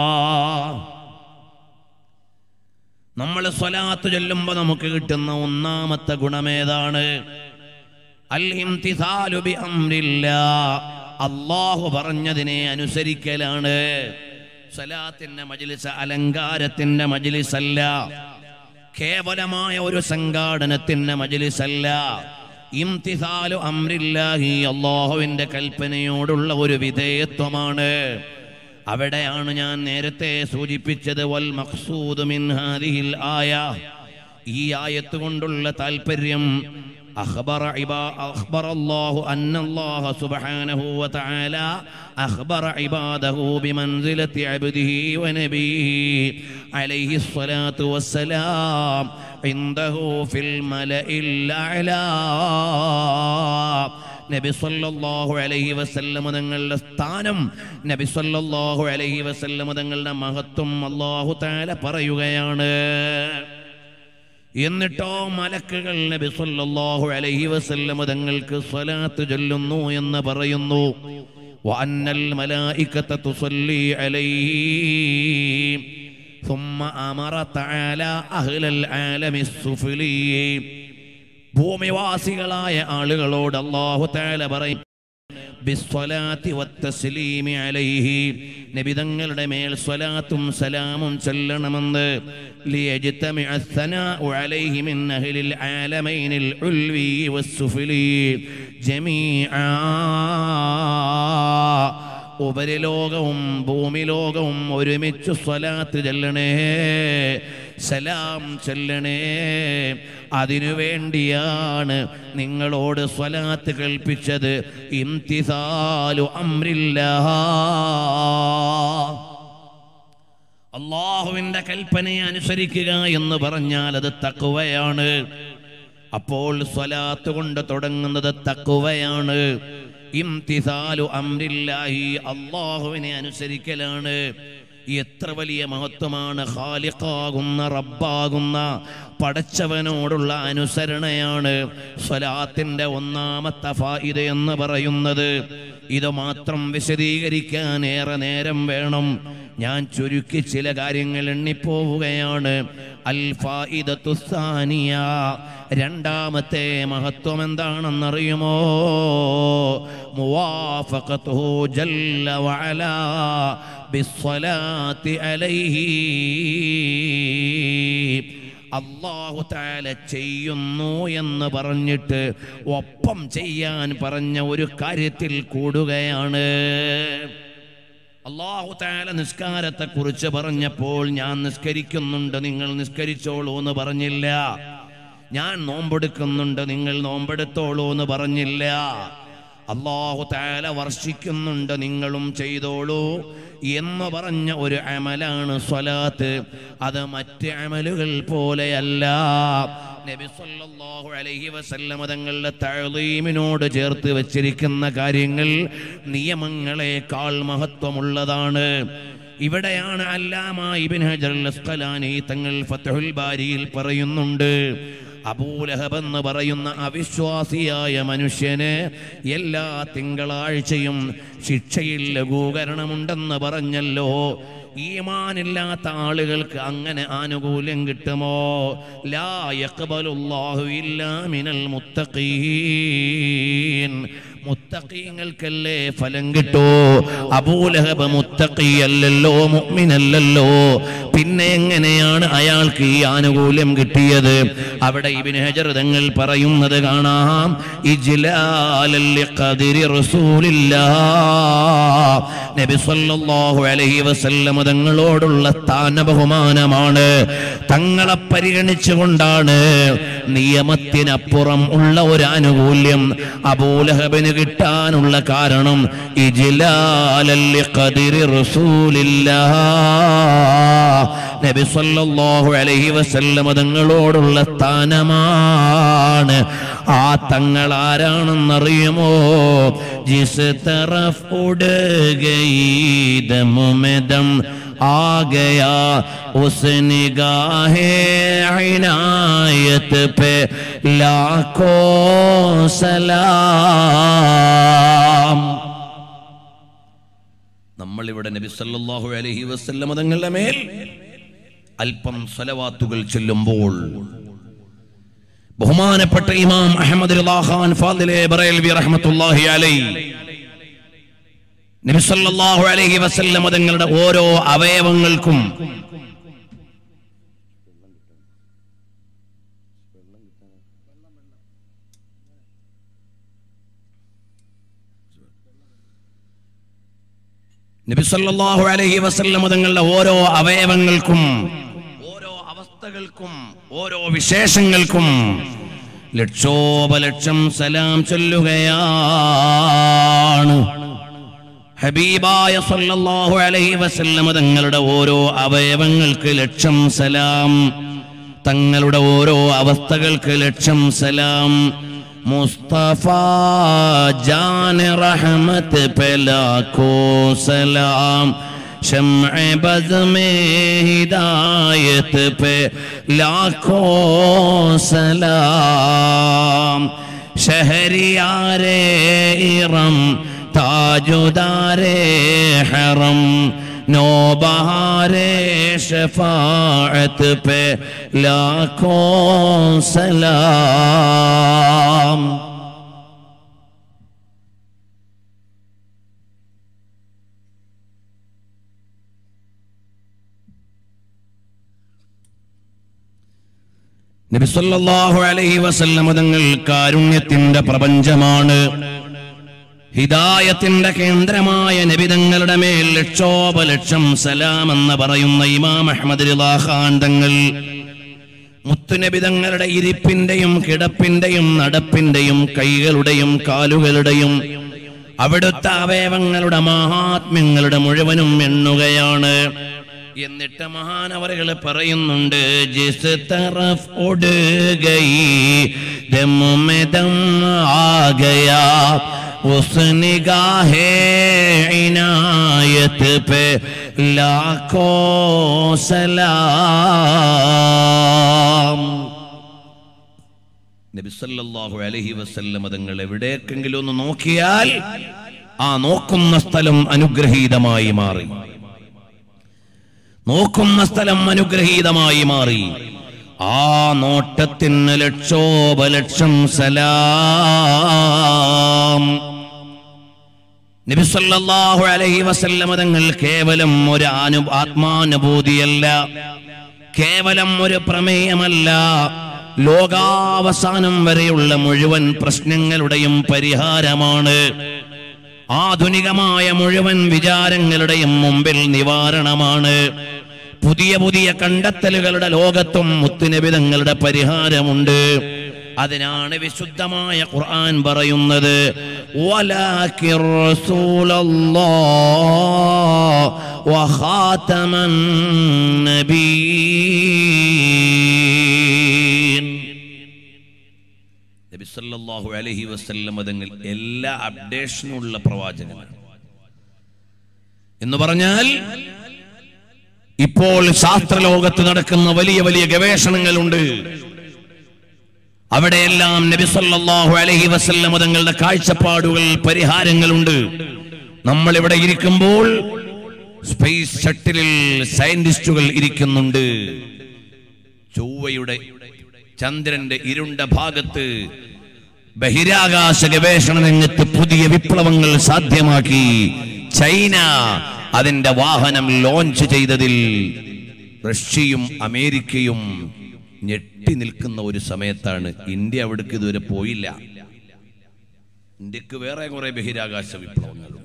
നമ്മൾ സ്വലാത്ത് ചൊല്ലുമ്പോൾ നമുക്ക് കിട്ടുന്ന ഒന്നാമത്തെ ഗുണമേതാണ് അൽ ഇംതിസാലു ബി അംരില്ലാ അള്ളാഹു പറഞ്ഞതിനെ അനുസരിക്കലാണ് സ്വലാത്തിന്റെ മജ്ലിസ് അലങ്കാരത്തിന്റെ മജ്ലിസ് അല്ല കേവലമായ ഒരു സംഘാടനത്തിന്റെ മജ്ലിസ് അല്ല ഇംതിസാലു അംരില്ലാഹി അള്ളാഹുവിന്റെ കൽപ്പനയോടുള്ള ഒരു വിധേയത്വമാണ് അവിടെയാണ് ഞാൻ നേരത്തെ സൂചിപ്പിച്ചത് വൽ മഖ്സൂദ് മിൻ ഹാദിഹിൽ ആയ ഈ ആയത്ത് കൊണ്ടുള്ള താല്പര്യം أخبر عبا أخبر الله أن الله سبحانه وتعالى أخبر عباده بمنزلة عبده ونبيه عليه الصلاة والسلام عنده في الملأ الأعلى നബി സല്ലല്ലാഹു അലൈഹി വസല്ലം തങ്ങളുടെ സ്ഥാനം നബി സല്ലല്ലാഹു അലൈഹി വസല്ലം തങ്ങളുടെ മഹത്വം അല്ലാഹു തആല പറയുകയാണ് എന്നിട്ടോ മലക്കുകൾ നബി സല്ലല്ലാഹു അലൈഹി വസല്ലം തങ്ങൾക്ക് സ്വലാത്ത് ചൊല്ലുന്നു എന്ന് പറയുന്നു വഅന്നൽ മലായികത തുസല്ലി അലൈഹി ثم أمر تعالى أهل العالم السفلي ഭൂമിവാസികളായ ആളുകളോട് അള്ളാഹു താല പറയും ബിസ്വലാത്തി വത്തസ്ലീമി അലൈഹി നബിതങ്ങളുടെ മേൽ സ്വലാത്തും സലാമും ചൊല്ലണമെന്ന് ليجتمع الثناء عليه من أهل العالمين العلوي والسفلي جميعا ഉപരിലോകവും ഭൂമിലോകവും ഒരുമിച്ച് സ്വലാത്ത് ചെല്ലണേ സലാം ചെല്ലണേ അതിനു വേണ്ടിയാണ് നിങ്ങളോട് സ്വലാത്ത് കൽപ്പിച്ചത് ഇംതിസാലു അമ്രില്ല അള്ളാഹുവിന്റെ കൽപ്പനയെ അനുസരിക്കുക എന്ന് പറഞ്ഞാൽ അത് തക്കുവയാണ് അപ്പോൾ സ്വലാത്ത് കൊണ്ട് തുടങ്ങുന്നത് തക്കുവയാണ് ഇംതിസാലു അമ്രില്ലാഹി അള്ളാഹുവിനെ അനുസരിക്കലാണ് എത്ര വലിയ മഹത്വമാണ് ഖാലിഖാകുന്ന റബ്ബാകുന്ന പടച്ചവനോടുള്ള അനുസരണയാണ് സ്വലാത്തിന്റെ ഒന്നാമത്തെ ഫായിദ എന്ന് പറയുന്നത് ഇത് മാത്രം വിശദീകരിക്കാൻ ഏറെ നേരം വേണം ഞാൻ ചുരുക്കി ചില കാര്യങ്ങൾ എണ്ണിപ്പോവുകയാണ് അൽ ഫായിദത്തു സാനിയ രണ്ടാമത്തെ മഹത്വം എന്താണെന്നറിയുമോ മുവാഫഖത്തുഹു ജല്ല വഅലാ ബിസ്സലാത്തി അലൈഹി അള്ളാഹു താല ചെയ്യുന്നു എന്ന് പറഞ്ഞിട്ട് ഒപ്പം ചെയ്യാൻ പറഞ്ഞ ഒരു കാര്യത്തിൽ കൂടുകയാണ് അള്ളാഹു താല നിസ്കാരത്തെ കുറിച്ച് പറഞ്ഞപ്പോൾ ഞാൻ നിസ്കരിക്കുന്നുണ്ട് നിങ്ങൾ നിസ്കരിച്ചോളൂ എന്ന് പറഞ്ഞില്ല ഞാൻ നോമ്പെടുക്കുന്നുണ്ട് നിങ്ങൾ നോമ്പെടുത്തോളൂ എന്ന് പറഞ്ഞില്ല അള്ളാഹു താല വർഷിക്കുന്നുണ്ട് നിങ്ങളും ചെയ്തോളൂ എന്ന് പറഞ്ഞ ഒരു അമലാണ് സ്വലാത്ത് അത് മറ്റ് അമലുകൾ പോലെയല്ല നബി സല്ലല്ലാഹു അലൈഹി വസല്ലമ തങ്ങളുടെ തഅളീമിനോട് ചേർത്ത് വെച്ചിരിക്കുന്ന കാര്യങ്ങൾ നിയമങ്ങളെക്കാൾ മഹത്വമുള്ളതാണ് ഇവിടെയാണ് അല്ലാമ ഇബ്ൻ ഹജർ അൽ അസ്ഖലാനി തങ്ങൾ ഫത്ഹുൽ ബാരിയിൽ പറയുന്നുണ്ട് അബൂലഹബ് എന്ന് പറയുന്ന അവിശ്വാസിയായ മനുഷ്യന് എല്ലാ തിങ്കളാഴ്ചയും ശിക്ഷയിൽ ലഘൂകരണമുണ്ടെന്ന് പറഞ്ഞല്ലോ ഈമാനില്ലാത്ത ആളുകൾക്ക് അങ്ങനെ ആനുകൂല്യം കിട്ടുമോ ലാ യഖ്ബലുല്ലാഹു ഇല്ലാ മിനൽ മുത്തഖീൻ മുത്തഖീങ്ങൾക്കല്ലേ ഫലം കിട്ടൂ അബൂലഹബ് മുത്തഖിയല്ലല്ലോ മുഅ്മിനല്ലല്ലോ പിന്നെ എങ്ങനെയാണ് അയാൾക്ക് ഈ ആനുകൂല്യം കിട്ടിയത് അവിടെ ഇബ്നു ഹജർ തങ്ങൾ പറയുന്നത് കാണാം ഇജ്ലാലൽ ലിഖദിരി റസൂലില്ലാഹ് നബി സല്ലല്ലാഹു അലൈഹി വസല്ലം തങ്ങളോടുള്ള സ്ഥാന ബഹുമാനമാണ് തങ്ങളെ പരിഗണിച്ചുകൊണ്ടാണ് നിയമത്തിനപ്പുറം ഉള്ള ഒരു ആനുകൂല്യം അബൂലഹബിന് കിട്ടാനുള്ള കാരണം ഇജ്ലാലൽ ലിഖദിരി റസൂലില്ലാഹ് നബി സല്ലല്ലാഹു അലൈഹി വസല്ലം തങ്ങളോടുള്ള സ്ഥാനമാണ് ആ തങ്ങൾ ആരാണെന്നറിയുമോ ജിസ് തറഫ് ഉടുകീതമുമെദം आ गया उस निगाह इनायत पे लाखों सलाम നമ്മളിവിടെ നബി സല്ലല്ലാഹു അലൈഹി വസല്ലം തങ്ങളുടെ മേൽ അല്പം സ്വലവാത്തുകൾ ചൊല്ലുമ്പോൾ ബഹുമാനപ്പെട്ട ഇമാം അഹമ്മദ് ഖാൻ ഫാദിലെ ബറേൽവി റഹ്മത്തുള്ളാഹി അലൈഹി നബി സല്ലല്ലാഹു അലൈഹി വസല്ലം തങ്ങളുടെ ഓരോ അവയവങ്ങൾക്കും നബി സല്ലല്ലാഹു അലൈഹി വസല്ലം തങ്ങളുടെ ഓരോ അവയവങ്ങൾക്കും ഓരോ അവസ്ഥകൾക്കും ഓരോ വിശേഷങ്ങൾക്കും ലക്ഷോപലക്ഷം സലാം ചൊല്ലുകയാണ് ഹബീബായ സല്ലല്ലാഹു അലൈഹി വസല്ലം തങ്ങളുടെ ഓരോ അവയവങ്ങൾക്ക് ലക്ഷം സലാം തങ്ങളുടെ ഓരോ അവസ്ഥകൾക്ക് ലക്ഷം സലാം മുസ്തഫ ജാൻ റഹ്മത്ത് പെലാക്കോ സലാം शमع बज में हिदायत पे लाखों सलाम शहरियारे इरम ताजुदारे हरम नो बहारे शफाअत पे लाखों सलाम നബി സല്ലല്ലാഹു അലൈഹി വസല്ലം തങ്ങൾ കാരുണ്യത്തിന്റെ പ്രപഞ്ചമാണ് ഹിദായത്തിന്റെ കേന്ദ്രമായ നബിതങ്ങളുടെ മേൽ ലക്ഷോപലക്ഷം സലാം എന്ന് പറയുന്ന ഇമാം അഹമ്മദ് റിളാ ഖാൻ തങ്ങൾ മുത്തുനബിതങ്ങളുടെ ഇരിപ്പിന്റെയും കിടപ്പിന്റെയും നടപ്പിന്റെയും കൈകളുടെയും കാലുകളുടെയും അവിടുത്തെ അവയവങ്ങളുടെ മഹാത്മ്യങ്ങളുടെ മുഴുവനും എണ്ണുകയാണ് എന്നിട്ട് മഹാനവറുകൾ പറയുന്നുണ്ട് ജിസ് തറഫ് ഒടുകൈ ദം ആകയാ उस निगाह इनायत पे लाखों सलाम നബി സല്ലല്ലാഹു അലൈഹി വസല്ലം തങ്ങൾ എവിടേക്കെങ്കിലും ഒന്ന് നോക്കിയാൽ ആ നോക്കുന്ന സ്ഥലം അനുഗ്രഹീതമായി മാറി നോക്കുന്ന സ്ഥലം അനുഗ്രഹീതമായി മാറി ആ നോട്ടത്തിന് ലക്ഷോപലക്ഷം സലാം നബി സല്ലല്ലാഹു അലൈഹി വസല്ലം തങ്ങൾ കേവലം ഒരു അനു ആത്മാനുഭൂതിയല്ല കേവലം ഒരു പ്രമേയമല്ല ലോകാവസാനം വരെയുള്ള മുഴുവൻ പ്രശ്നങ്ങളുടെയും പരിഹാരമാണ് ആധുനികമായ മുഴുവൻ വിചാരങ്ങളുടെയും മുമ്പിൽ നിവാരണമാണ് പുതിയ പുതിയ കണ്ടെത്തലുകളുടെ ലോകത്തും മുത്തുനിബിതങ്ങളുടെ പരിഹാരമുണ്ട് അതിനാണ് വിശുദ്ധമായ ഖുർആൻ പറയുന്നത് വലാകിർ റസൂലല്ലാഹ് വഖാതമൻ നബിയീൻ നബി സല്ലല്ലാഹു അലൈഹി വസല്ലം തങ്ങൾ എല്ലാ അപ്ഡേഷനും ഉള്ള പ്രവാചകനാണ് എന്ന് പറഞ്ഞാൽ ഇപ്പോൾ ശാസ്ത്രലോകത്ത് നടക്കുന്ന വലിയ വലിയ ഗവേഷണങ്ങളുണ്ട് അവിടെയെല്ലാം നബി സല്ലല്ലാഹു അലൈഹി വസല്ലം തങ്ങളുടെ കാഴ്ചപ്പാടുകൾ പരിഹാരങ്ങളുണ്ട് നമ്മൾ ഇവിടെ ഇരിക്കുമ്പോൾ സ്പേസ് ഷട്ടിലിൽ സയന്റിസ്റ്റുകൾ ഇരിക്കുന്നുണ്ട് ചൊവ്വയുടെ ചന്ദ്രന്റെ ഇരുണ്ട ഭാഗത്ത് ബഹിരാകാശ ഗവേഷണ രംഗത്ത് പുതിയ വിപ്ലവങ്ങൾ സാധ്യമാക്കി ചൈന അതിന്റെ വാഹനം ലോഞ്ച് ചെയ്തതിൽ റഷ്യയും അമേരിക്കയും ഞെട്ടി നിൽക്കുന്ന ഒരു സമയത്താണ് ഇന്ത്യ അവിടേക്ക് ഇതുവരെ പോയില്ല ഇന്ത്യക്ക് വേറെ കുറെ ബഹിരാകാശ വിപ്ലവങ്ങളുണ്ട്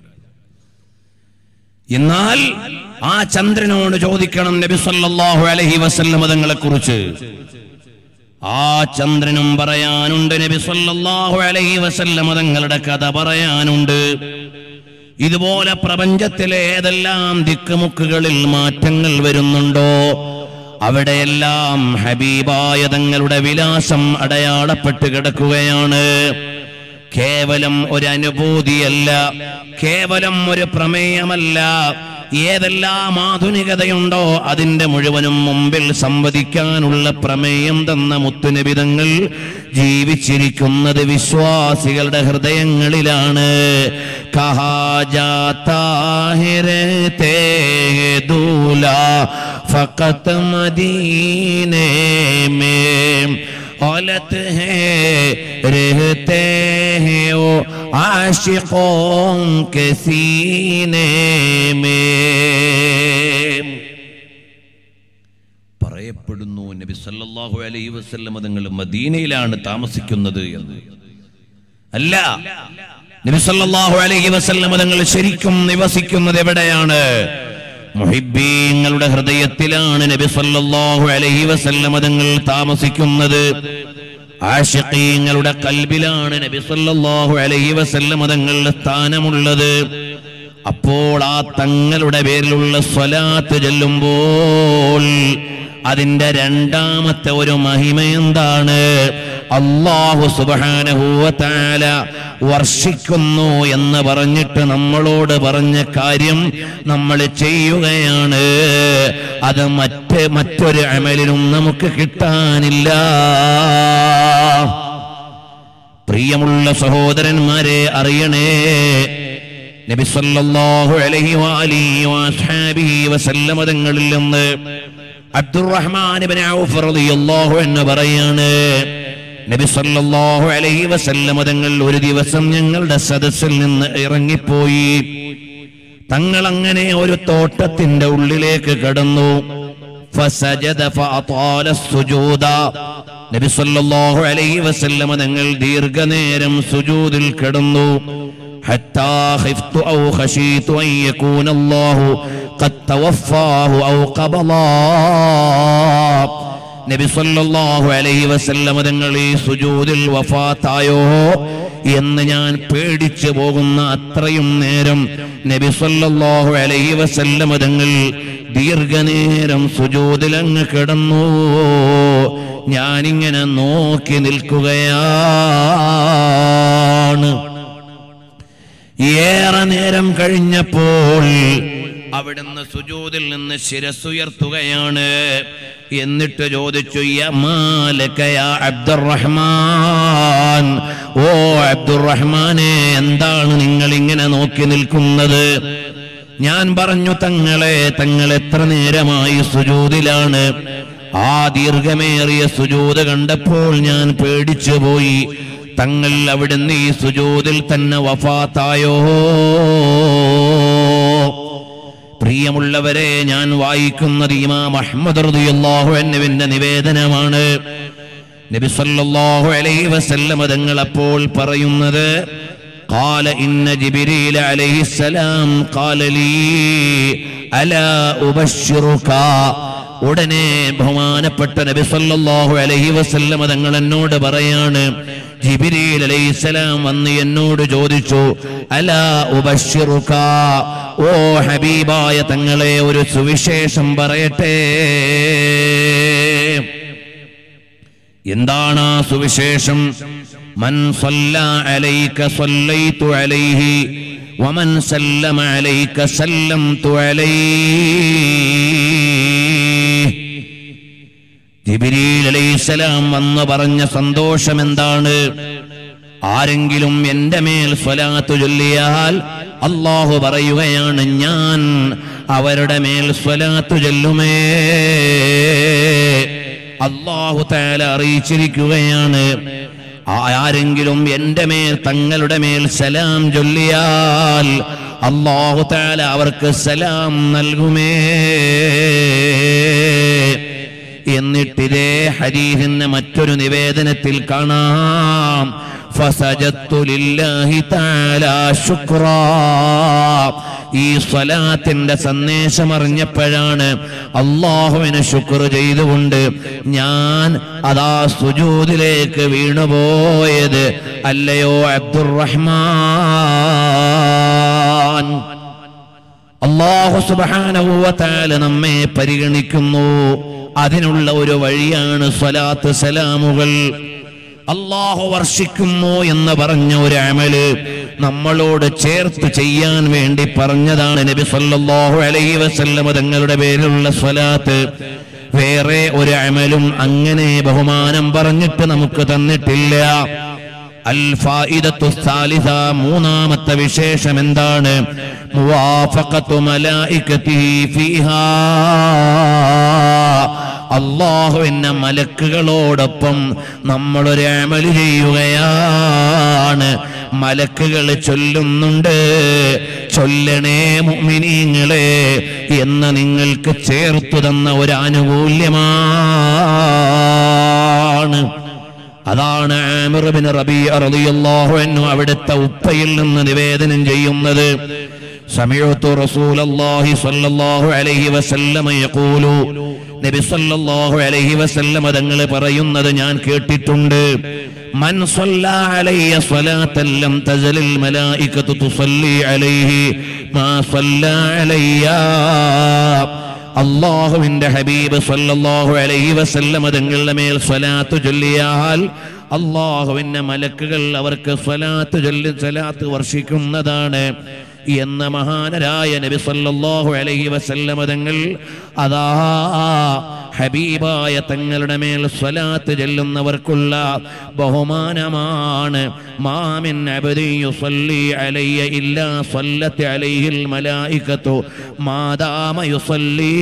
എന്നാൽ ആ ചന്ദ്രനോട് ചോദിക്കണം നബി സല്ലല്ലാഹു അലൈഹി വസല്ലം തങ്ങളെ കുറിച്ച് ആ ചന്ദ്രനും പറയാനുണ്ട് നബി സല്ലല്ലാഹു അലൈഹി വസല്ലം തങ്ങളുടെ കഥ പറയാനുണ്ട് ഇതുപോലെ പ്രപഞ്ചത്തിലെ ഏതെല്ലാം ദിക്കുമുക്കുകളിൽ മാറ്റങ്ങൾ വരുന്നുണ്ടോ അവിടെയെല്ലാം ഹബീബായ തങ്ങളുടെ വിലാസം അടയാളപ്പെട്ട് കിടക്കുകയാണ് കേവലം ഒരു അനുഭൂതിയല്ല കേവലം ഒരു പ്രമേയമല്ല ഏതെല്ലാം ആധുനികതയുണ്ടോ അതിന്റെ മുഴുവനും മുമ്പിൽ സംവദിക്കാനുള്ള പ്രമേയം തന്ന മുത്തുനിബിതങ്ങൾ ജീവിച്ചിരിക്കുന്നത് വിശ്വാസികളുടെ ഹൃദയങ്ങളിലാണ് കഹാജാത്താഹിരേ ദൂല ഫഖത്ത് മദീനേ മേ औलत है रहते हैं वो आशिकों के सीने में പറയപ്പെടുന്നു നബി സല്ലല്ലാഹു അലൈഹി വസല്ലം തങ്ങൾ മദീനയിലാണ് താമസിക്കുന്നത് എന്ന് അല്ല നബി സല്ലല്ലാഹു അലൈഹി വസല്ലം തങ്ങൾ ശരിക്കും നിവസിക്കുന്നത് എവിടെയാണ് മുഹിബീങ്ങളുടെ ഹൃദയത്തിലാണ് നബി സല്ലല്ലാഹു അലൈഹി വസല്ലം തങ്ങൾ താമസിക്കുന്നത് ആഷിഖീങ്ങളുടെ കൽബിലാണ് നബി സല്ലല്ലാഹു അലൈഹി വസല്ലം തങ്ങളുടെ സ്ഥാനമുള്ളത് അപ്പോൾ ആ തങ്ങളുടെ പേരിലുള്ള സ്വലാത്ത് ചെല്ലുമ്പോൾ അതിന്റെ രണ്ടാമത്തെ ഒരു മഹിമ എന്താണ് അള്ളാഹു സുബാനഹൂവത്താല വർഷിക്കുന്നു എന്ന് പറഞ്ഞിട്ട് നമ്മളോട് പറഞ്ഞ കാര്യം നമ്മൾ ചെയ്യുകയാണ് അത് മറ്റ് മറ്റൊരു അമലിനും നമുക്ക് കിട്ടാനില്ല പ്രിയമുള്ള സഹോദരന്മാരെ അറിയണേ നബി സല്ലല്ലാഹു അലൈഹി വഅലിഹി വഅസ്ഹാബിഹി വസല്ലമ തങ്ങളിൽ നിന്ന് അബ്ദുറഹ്മാൻ ഇബ്നു ഔഫ് റളിയല്ലാഹു അൻഹു പറയാണ് നബി സല്ലല്ലാഹു അലൈഹി വസല്ലമ തങ്ങൾ ഒരു ദിവസം ഞങ്ങളുടെ സദസ്സിൽ നിന്ന് ഇറങ്ങിപ്പോയി തങ്ങൾ അങ്ങനെ ഒരു തോട്ടത്തിന്റെ ഉള്ളിലേക്ക് കടന്നു ഫസജദ ഫഅതാല സുജൂദ നബി സല്ലല്ലാഹു അലൈഹി വസല്ലമ തങ്ങൾ ദീർഘനേരം സുജൂദിൽ കിടന്നു حتى خفت أو خشيت أن يكون الله قد توفاه أو قبضاه നബി സല്ലല്ലാഹു അലൈഹി വസല്ലമ തങ്ങൾ ഈ സുജൂദിൽ വഫാത്തായോ എന്ന് ഞാൻ പേടിച്ചു പോകുന്ന അത്രയും നേരം നബി സല്ലല്ലാഹു അലൈഹി വസല്ലമ തങ്ങൾ ദീർഘനേരം സുജൂദിൽ അങ്ങ് കിടന്നു ഞാനിങ്ങനെ നോക്കി നിൽക്കുകയാണ് ഏറെ നേരം കഴിഞ്ഞപ്പോൾ അവിടുന്ന് സുജൂതിൽ നിന്ന് ശിരസുയർത്തുകയാണ് എന്നിട്ട് ചോദിച്ചു യമാലക്കയ അബ്ദുറഹ്മാൻ ഓ അബ്ദുറഹ്മാനെ എന്താണ് നിങ്ങൾ ഇങ്ങനെ നോക്കി നിൽക്കുന്നത് ഞാൻ പറഞ്ഞു തങ്ങളെ തങ്ങൾ എത്ര നേരമായി സുജൂതിലാണ് ആ ദീർഘമേറിയ സുജൂത് കണ്ടപ്പോൾ ഞാൻ പേടിച്ചു പോയി തങ്ങൾ അവിടുന്ന് ഈ സുജൂതിൽ തന്നെ വഫാത്തായോ പ്രിയമുള്ളവരെ ഞാൻ വായിക്കുന്നത് ഇമാം അഹ്മദ് റളിയല്ലാഹു അൻഹുവിന്റെ നിവേദനമാണ് നബി സല്ലല്ലാഹു അലൈഹി വസല്ലം തങ്ങൾ അപ്പോൾ പറയുന്നത് قال إن جبريل عليه السلام قال لي ألا أبشرك ഉടനെ ബഹുമാനപ്പെട്ട നബി സല്ലല്ലാഹു അലൈഹി വസല്ലമ തങ്ങൾ എന്നോട് പറയാണ് ജിബിരിൽ അലൈഹിസ്സലാം വന്ന് എന്നോട് ചോദിച്ചു അലാ ഉബശ്ശിറുക ഓ ഹബീബായ തങ്ങളെ ഒരു സുവിശേഷം പറയട്ടെ എന്താണ് ആ സുവിശേഷം മൻ സല്ല അലൈക സല്ലൈതു അലൈഹി വമൻ സല്ലമ അലൈക സല്ലംതു അലൈഹി ജിബിരിൽ അലൈഹിസ്സലാം വന്ന് പറഞ്ഞ സന്തോഷം എന്താണ് ആരെങ്കിലും എന്റെ മേൽ സ്വലാത്തു ചൊല്ലിയാൽ അള്ളാഹു പറയുകയാണ് ഞാൻ അവരുടെ മേൽ സ്വലാത്തു ചൊല്ലുമേ അള്ളാഹു താല അറിയിച്ചിരിക്കുകയാണ് ആരെങ്കിലും എൻ്റെ മേൽ തങ്ങളുടെ മേൽ സലാം ചൊല്ലിയാൽ അള്ളാഹു താല അവർക്ക് സലാം നൽകുമേ എന്നിട്ടിതേ ഹരീഹിന്റെ മറ്റൊരു നിവേദനത്തിൽ കാണാം ഫസജത്തു ലില്ലാഹി തആല ശുക്രാ ഈ സ്വലാത്തിന്റെ സന്ദേശം അറിഞ്ഞപ്പോഴാണ് അള്ളാഹുവിന് ശുക്ർ ചെയ്തുകൊണ്ട് ഞാൻ അതാ സുജൂദിലേക്ക് വീണുപോയത് അല്ലയോ അബ്ദുറഹ്മാൻ അള്ളാഹു സുബാനവത്താല നമ്മെ പരിഗണിക്കുന്നു അതിനുള്ള ഒരു വഴിയാണ് സ്വലാത്ത് സലാമുകൾ അള്ളാഹു വർഷിക്കുന്നു എന്ന് പറഞ്ഞ ഒരു അമല് നമ്മളോട് ചേർത്ത് ചെയ്യാൻ വേണ്ടി പറഞ്ഞതാണ് നബി സല്ലല്ലാഹു അലൈഹി വസല്ലമ തങ്ങളുടെ പേരിലുള്ള സ്വലാത്ത് വേറെ ഒരു അമലും അങ്ങനെ ബഹുമാനം പറഞ്ഞിട്ട് നമുക്ക് തന്നിട്ടില്ല അൽ ഫായിദത്തു സാലിസ മൂന്നാമത്തെ വിശേഷം എന്താണ് മുവാഫഖത്തു മലായികതിഹി ഫീഹാ അള്ളാഹുവിന്റെ മലക്കുകളോടൊപ്പം നമ്മളൊരു അമല് ചെയ്യുകയാണ് മലക്കുകൾ ചൊല്ലുന്നുണ്ട് ചൊല്ലണേ മുഅ്മിനീങ്ങളെ എന്ന് നിങ്ങൾക്ക് ചേർത്തു തന്ന ഒരു ആനുകൂല്യമാണ് അതാണ് ആമിർ ബിൻ റബീഅ റളിയല്ലാഹു അൻഹു അവിടുത്തെ ഉപ്പയിൽ നിന്ന് നിവേദനം ചെയ്യുന്നത് സമയത്തു റസൂലല്ലാഹി സ്വല്ലല്ലാഹു അലൈഹി വസല്ലമ യഖൂലു നബി സല്ലല്ലാഹു അലൈഹി വസല്ലമ തങ്ങൾ പറയുന്നത് ഞാൻ കേട്ടിട്ടുണ്ട് മൻ സ്വല്ലാ അലയ്യ സ്വലാത്തൻ ലം തസലിൽ മലായികത്തു തുസല്ലി അലൈഹി മാ സ്വല്ലാ അലയ്യ അള്ളാഹുവിന്റെ ഹബീബ് സല്ലല്ലാഹു അലൈഹി വസല്ലമ തങ്ങളുടെ മേൽ സ്വലാത്ത് ചൊല്ലിയാൽ അള്ളാഹുവിന്റെ മലക്കുകൾ അവർക്ക് സ്വലാത്ത് ചൊല്ലി സ്വലാത്ത് വർഷിക്കുന്നതാണ് എന്ന മഹാനരായ നബി സല്ലല്ലാഹു അലൈഹി വസല്ലമ തങ്ങൾ അതാ ഹബീബായ തങ്ങളുടെ മേൽ സ്വലാത്ത് ചെല്ലുന്നവർക്കുള്ള ബഹുമാനമാണ് മാമിൻ അബ്ദി യുസല്ലി അലയ്യ ഇല്ലാ സ്വല്ലത്ത് അലൈഹിൽ മലായികത്തു മാദാമ യുസല്ലി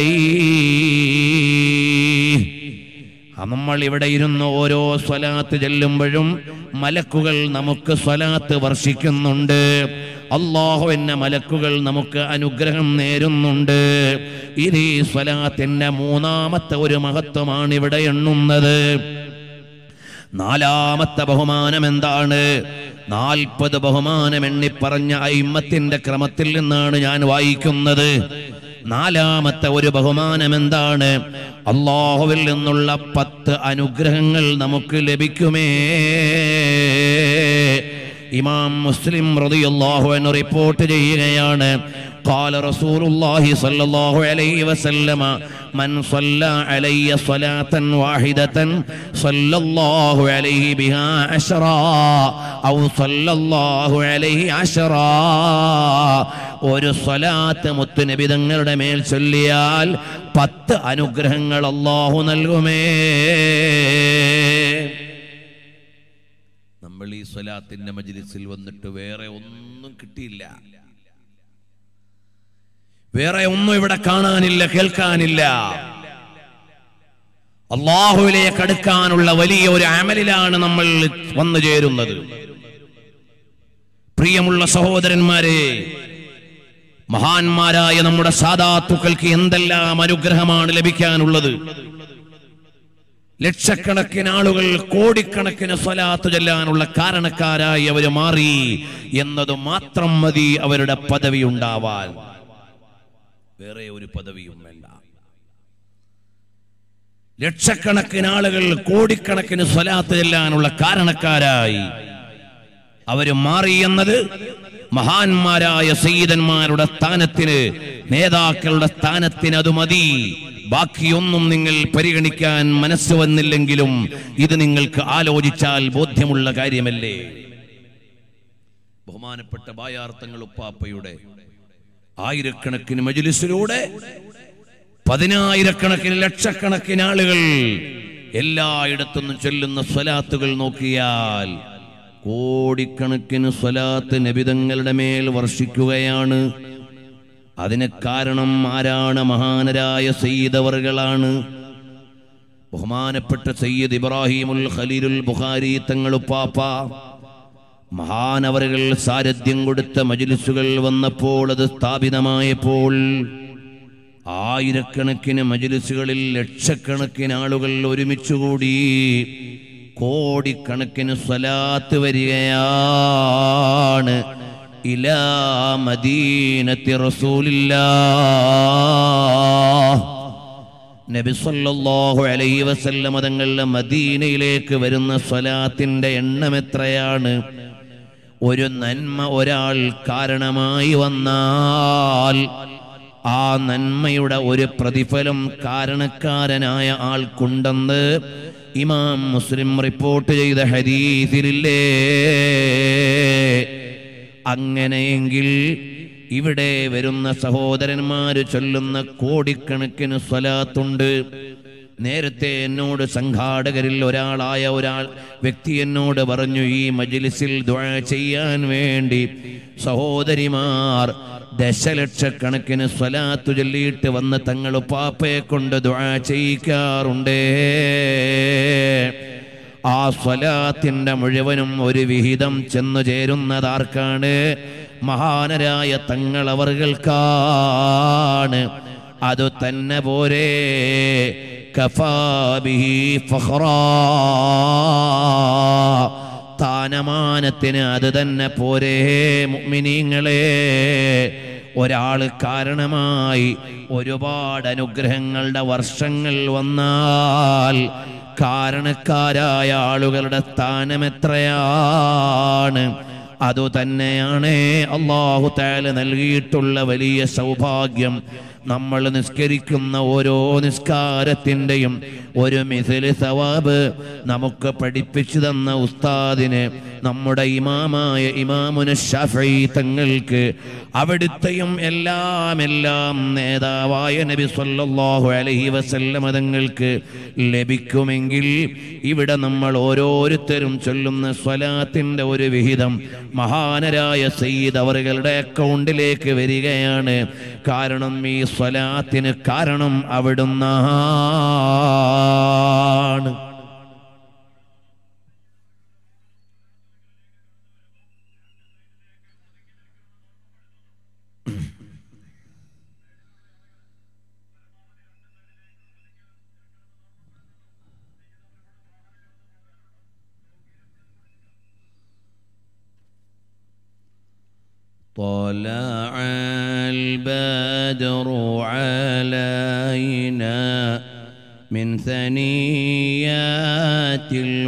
അലൈഹി നമ്മൾ ഇവിടെ ഇരുന്ന് ഓരോ സ്വലാത്ത് ചെല്ലുമ്പോഴും മലക്കുകൾ നമുക്ക് സ്വലാത്ത് വർഷിക്കുന്നുണ്ട് അള്ളാഹു എന്ന മലക്കുകൾ നമുക്ക് അനുഗ്രഹം നേരുന്നുണ്ട് ഇത് ഈ സ്വലാത്തിന്റെ മൂന്നാമത്തെ ഒരു മഹത്വമാണ് ഇവിടെ എണ്ണുന്നത് നാലാമത്തെ ബഹുമാനം എന്താണ് നാൽപ്പത് ബഹുമാനം എണ്ണിപ്പറഞ്ഞ അയിമ്മത്തിന്റെ ക്രമത്തിൽ നിന്നാണ് ഞാൻ വായിക്കുന്നത് നാലാമത്തെ ഒരു ബഹുമാനം എന്താണ് അള്ളാഹുവിൽ നിന്നുള്ള പത്ത് അനുഗ്രഹങ്ങൾ നമുക്ക് ലഭിക്കുമേ ഇമാം മുസ്ലിം റളിയല്ലാഹു അൻഹു റിപ്പോർട്ട് ചെയ്യുകയാണ് قال رسول الله صلى الله عليه وسلم من صلى علي صلاة واحدة صلى الله عليه بها عشرا أو صلى الله عليه عشرا ഒരു സ്വലാത്ത് മുത്തുനബി തങ്ങളുടെ മേൽ ചൊല്ലിയാൽ പത്ത് അനുഗ്രഹങ്ങൾ അള്ളാഹു നൽകുമേ നമ്മൾ ഈ സ്വലാത്തിന്റെ മജ്ലിസിൽ വന്നിട്ട് വേറെ ഒന്നും കിട്ടിയില്ല വേറെ ഒന്നും ഇവിടെ കാണാനില്ല കേൾക്കാനില്ല അള്ളാഹുവിലേക്ക് അടുക്കാനുള്ള വലിയ ഒരു അമലിലാണ് നമ്മൾ വന്നു ചേരുന്നത് പ്രിയമുള്ള സഹോദരന്മാരെ മഹാന്മാരായ നമ്മുടെ സാധാത്തുക്കൾക്ക് എന്തെല്ലാം അനുഗ്രഹമാണ് ലഭിക്കാനുള്ളത് ലക്ഷക്കണക്കിന് ആളുകൾ കോടിക്കണക്കിന് സ്വലാത്ത് ചെല്ലാനുള്ള കാരണക്കാരായി അവർ മാറി എന്നത് മാത്രം മതി അവരുടെ പദവി ഉണ്ടാവാൻ വേറെ ഒരു പദവിയും വേണ്ട ലക്ഷക്കണക്കിന് ആളുകൾ കോടിക്കണക്കിന് സ്വലാത്ത് ചെല്ലാനുള്ള കാരണക്കാരായി അവര് മാറി എന്നത് മഹാന്മാരായ സയ്യിദന്മാരുടെ സ്ഥാനത്തിന് നേതാക്കളുടെ സ്ഥാനത്തിന് അത് മതി ബാക്കിയൊന്നും നിങ്ങൾ പരിഗണിക്കാൻ മനസ്സ് വന്നില്ലെങ്കിലും ഇത് നിങ്ങൾക്ക് ആലോചിച്ചാൽ ബോധ്യമുള്ള കാര്യമല്ലേ ബഹുമാനപ്പെട്ട ബായാർത്ഥങ്ങൾ ഉപ്പാപ്പയുടെ ആയിരക്കണക്കിന് മജിലിസിലൂടെ പതിനായിരക്കണക്കിന് ലക്ഷക്കണക്കിന് ആളുകൾ എല്ലായിടത്തുനിന്നും ചൊല്ലുന്ന സ്വലാത്തുകൾ നോക്കിയാൽ കോടിക്കണക്കിന് സ്വലാത്ത് നബിതങ്ങളുടെ മേൽ വർഷിക്കുകയാണ് അതിന് കാരണം ആരാണ് മഹാനരായ സയ്യിദവറുകളാണ് ബഹുമാനപ്പെട്ട സയ്യിദ് ഇബ്രാഹിമുൽ ഖലീലുൽ ബുഖാരി തങ്ങളുപ്പാപ്പ മഹാനവറുകൾ സാരഥ്യം കൊടുത്ത മജിലിസുകൾ വന്നപ്പോൾ അത് സ്ഥാപിതമായപ്പോൾ ആയിരക്കണക്കിന് മജിലിസുകളിൽ ലക്ഷക്കണക്കിന് ആളുകൾ ഒരുമിച്ചുകൂടി കോടിക്കണക്കിന് സ്വലാത്ത് വരികയാണ് ഇലാ മദീനത്തി റസൂലില്ലാ നബി സല്ലല്ലാഹു അലൈഹി വസല്ലമ തങ്ങളുടെ മദീനയിലേക്ക് വരുന്ന സ്വലാത്തിന്റെ എണ്ണം എത്രയാണ് ഒരു നന്മ ഒരാൾ കാരണമായി വന്നാൽ ആ നന്മയുടെ ഒരു പ്രതിഫലം കാരണക്കാരനായ ആൾക്കുണ്ടെന്ന് ഇമാം മുസ്ലിം റിപ്പോർട്ട് ചെയ്ത ഹദീസിലില്ലേ അങ്ങനെയെങ്കിൽ ഇവിടെ വരുന്ന സഹോദരന്മാര് ചൊല്ലുന്ന കോടിക്കണക്കിന് സ്വലാത്തുണ്ട് നേരത്തെ എന്നോട് സംഘാടകരിൽ ഒരാളായ ഒരാൾ വ്യക്തി എന്നോട് പറഞ്ഞു ഈ മജിലിസിൽ ദുആ ചെയ്യാൻ വേണ്ടി സഹോദരിമാർ ദശലക്ഷക്കണക്കിന് സ്വലാത്തു ചൊല്ലിയിട്ട് വന്ന് തങ്ങൾ പാപ്പയെ കൊണ്ട് ദുആ ചെയ്യിക്കാറുണ്ടേ ആ സ്വലാത്തിന്റെ മുഴുവനും ഒരു വിഹിതം ചെന്നു ചേരുന്നതാർക്കാണ് മഹാനരായ തങ്ങളവർകൾക്കാണ് അത് തന്നെ പോരെ കഫാബിഹി ഫഖ്റാ സ്ഥാനമാനത്തിന് അത് തന്നെ പോരേ മുഅ്മിനീങ്ങളെ ഒരാൾ കാരണമായി ഒരുപാട് അനുഗ്രഹങ്ങളുടെ വർഷങ്ങൾ വന്നാൽ കാരണക്കാരായ ആളുകളുടെ സ്ഥാനം എത്രയാണ് അതുതന്നെയാണ് അള്ളാഹു താല നൽകിയിട്ടുള്ള വലിയ സൗഭാഗ്യം നമ്മൾ നിസ്കരിക്കുന്ന ഓരോ നിസ്കാരത്തിൻ്റെയും ഒരു മിഥില് സവാബ് നമുക്ക് പഠിപ്പിച്ചു തന്ന ഉസ്താദിന് നമ്മുടെ ഇമാമായ ഇമാമുന ഷഫീ തങ്ങൾക്ക് അവിടുത്തെയും എല്ലാം എല്ലാം നേതാവായ നബി സല്ലല്ലാഹു അലൈഹി വസല്ലമ തങ്ങൾക്ക് ലഭിക്കുമെങ്കിൽ ഇവിടെ നമ്മൾ ഓരോരുത്തരും ചൊല്ലുന്ന സ്വലാത്തിന്റെ ഒരു വിഹിതം മഹാനരായ സയ്യിദ് അവറുകളുടെ അക്കൗണ്ടിലേക്ക് വരികയാണ് കാരണം ഈ സ്വലാത്തിന് കാരണം അവിടുന്നാണ് طلع البدر علينا من ثنيات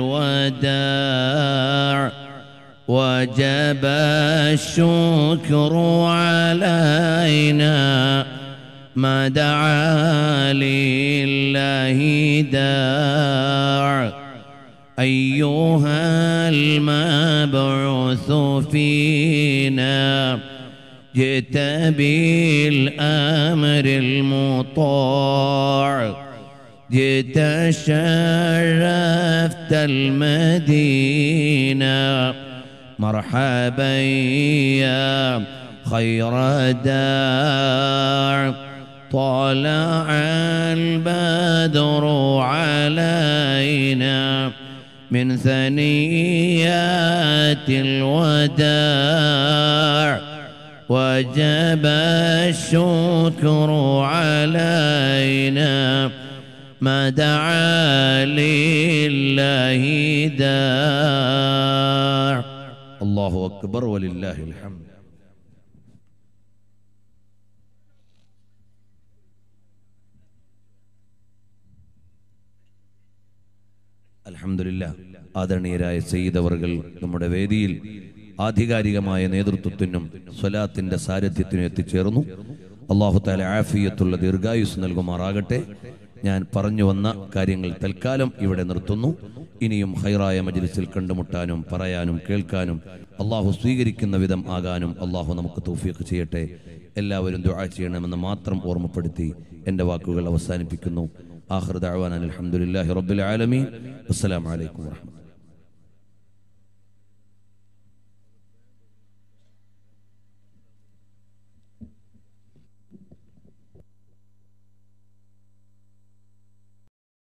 الوداع وجب الشكر علينا ما دعا لله داع أيها المبعوث فينا جئت بالأمر المطاع جئت شرفت المدينة مرحبا يا خير داع طلع البدر علينا من ثنيات الوداع وجب الشكر علينا ما دعا لله داع الله أكبر ولله الحمد അലഹമില്ല ആദരണീയരായ സയ്യിദ് അവർകൾ നമ്മുടെ വേദിയിൽ ആധികാരികമായ നേതൃത്വത്തിനും സ്വലാത്തിന്റെ സാരഥ്യത്തിനും എത്തിച്ചേർന്നു അള്ളാഹു താല ആഫിയത്തുള്ള ദീർഘായുസ് നൽകുമാറാകട്ടെ ഞാൻ പറഞ്ഞു വന്ന കാര്യങ്ങൾ തൽക്കാലം ഇവിടെ നിർത്തുന്നു ഇനിയും ഹൈറായ മജ്ലിസിൽ കണ്ടുമുട്ടാനും പറയാനും കേൾക്കാനും അള്ളാഹു സ്വീകരിക്കുന്ന വിധം ആകാനും അള്ളാഹു നമുക്ക് തൗഫീഖ് ചെയ്യട്ടെ എല്ലാവരും ദുആ ചെയ്യണമെന്ന് മാത്രം ഓർമ്മപ്പെടുത്തി എൻ്റെ വാക്കുകൾ അവസാനിപ്പിക്കുന്നു ആഖിർ ദഅവാന അൽഹംദുലില്ലാഹി റബ്ബിൽ ആലമീൻ അസ്സലാമു അലൈക്കും വറഹ്മത്തുള്ളാഹി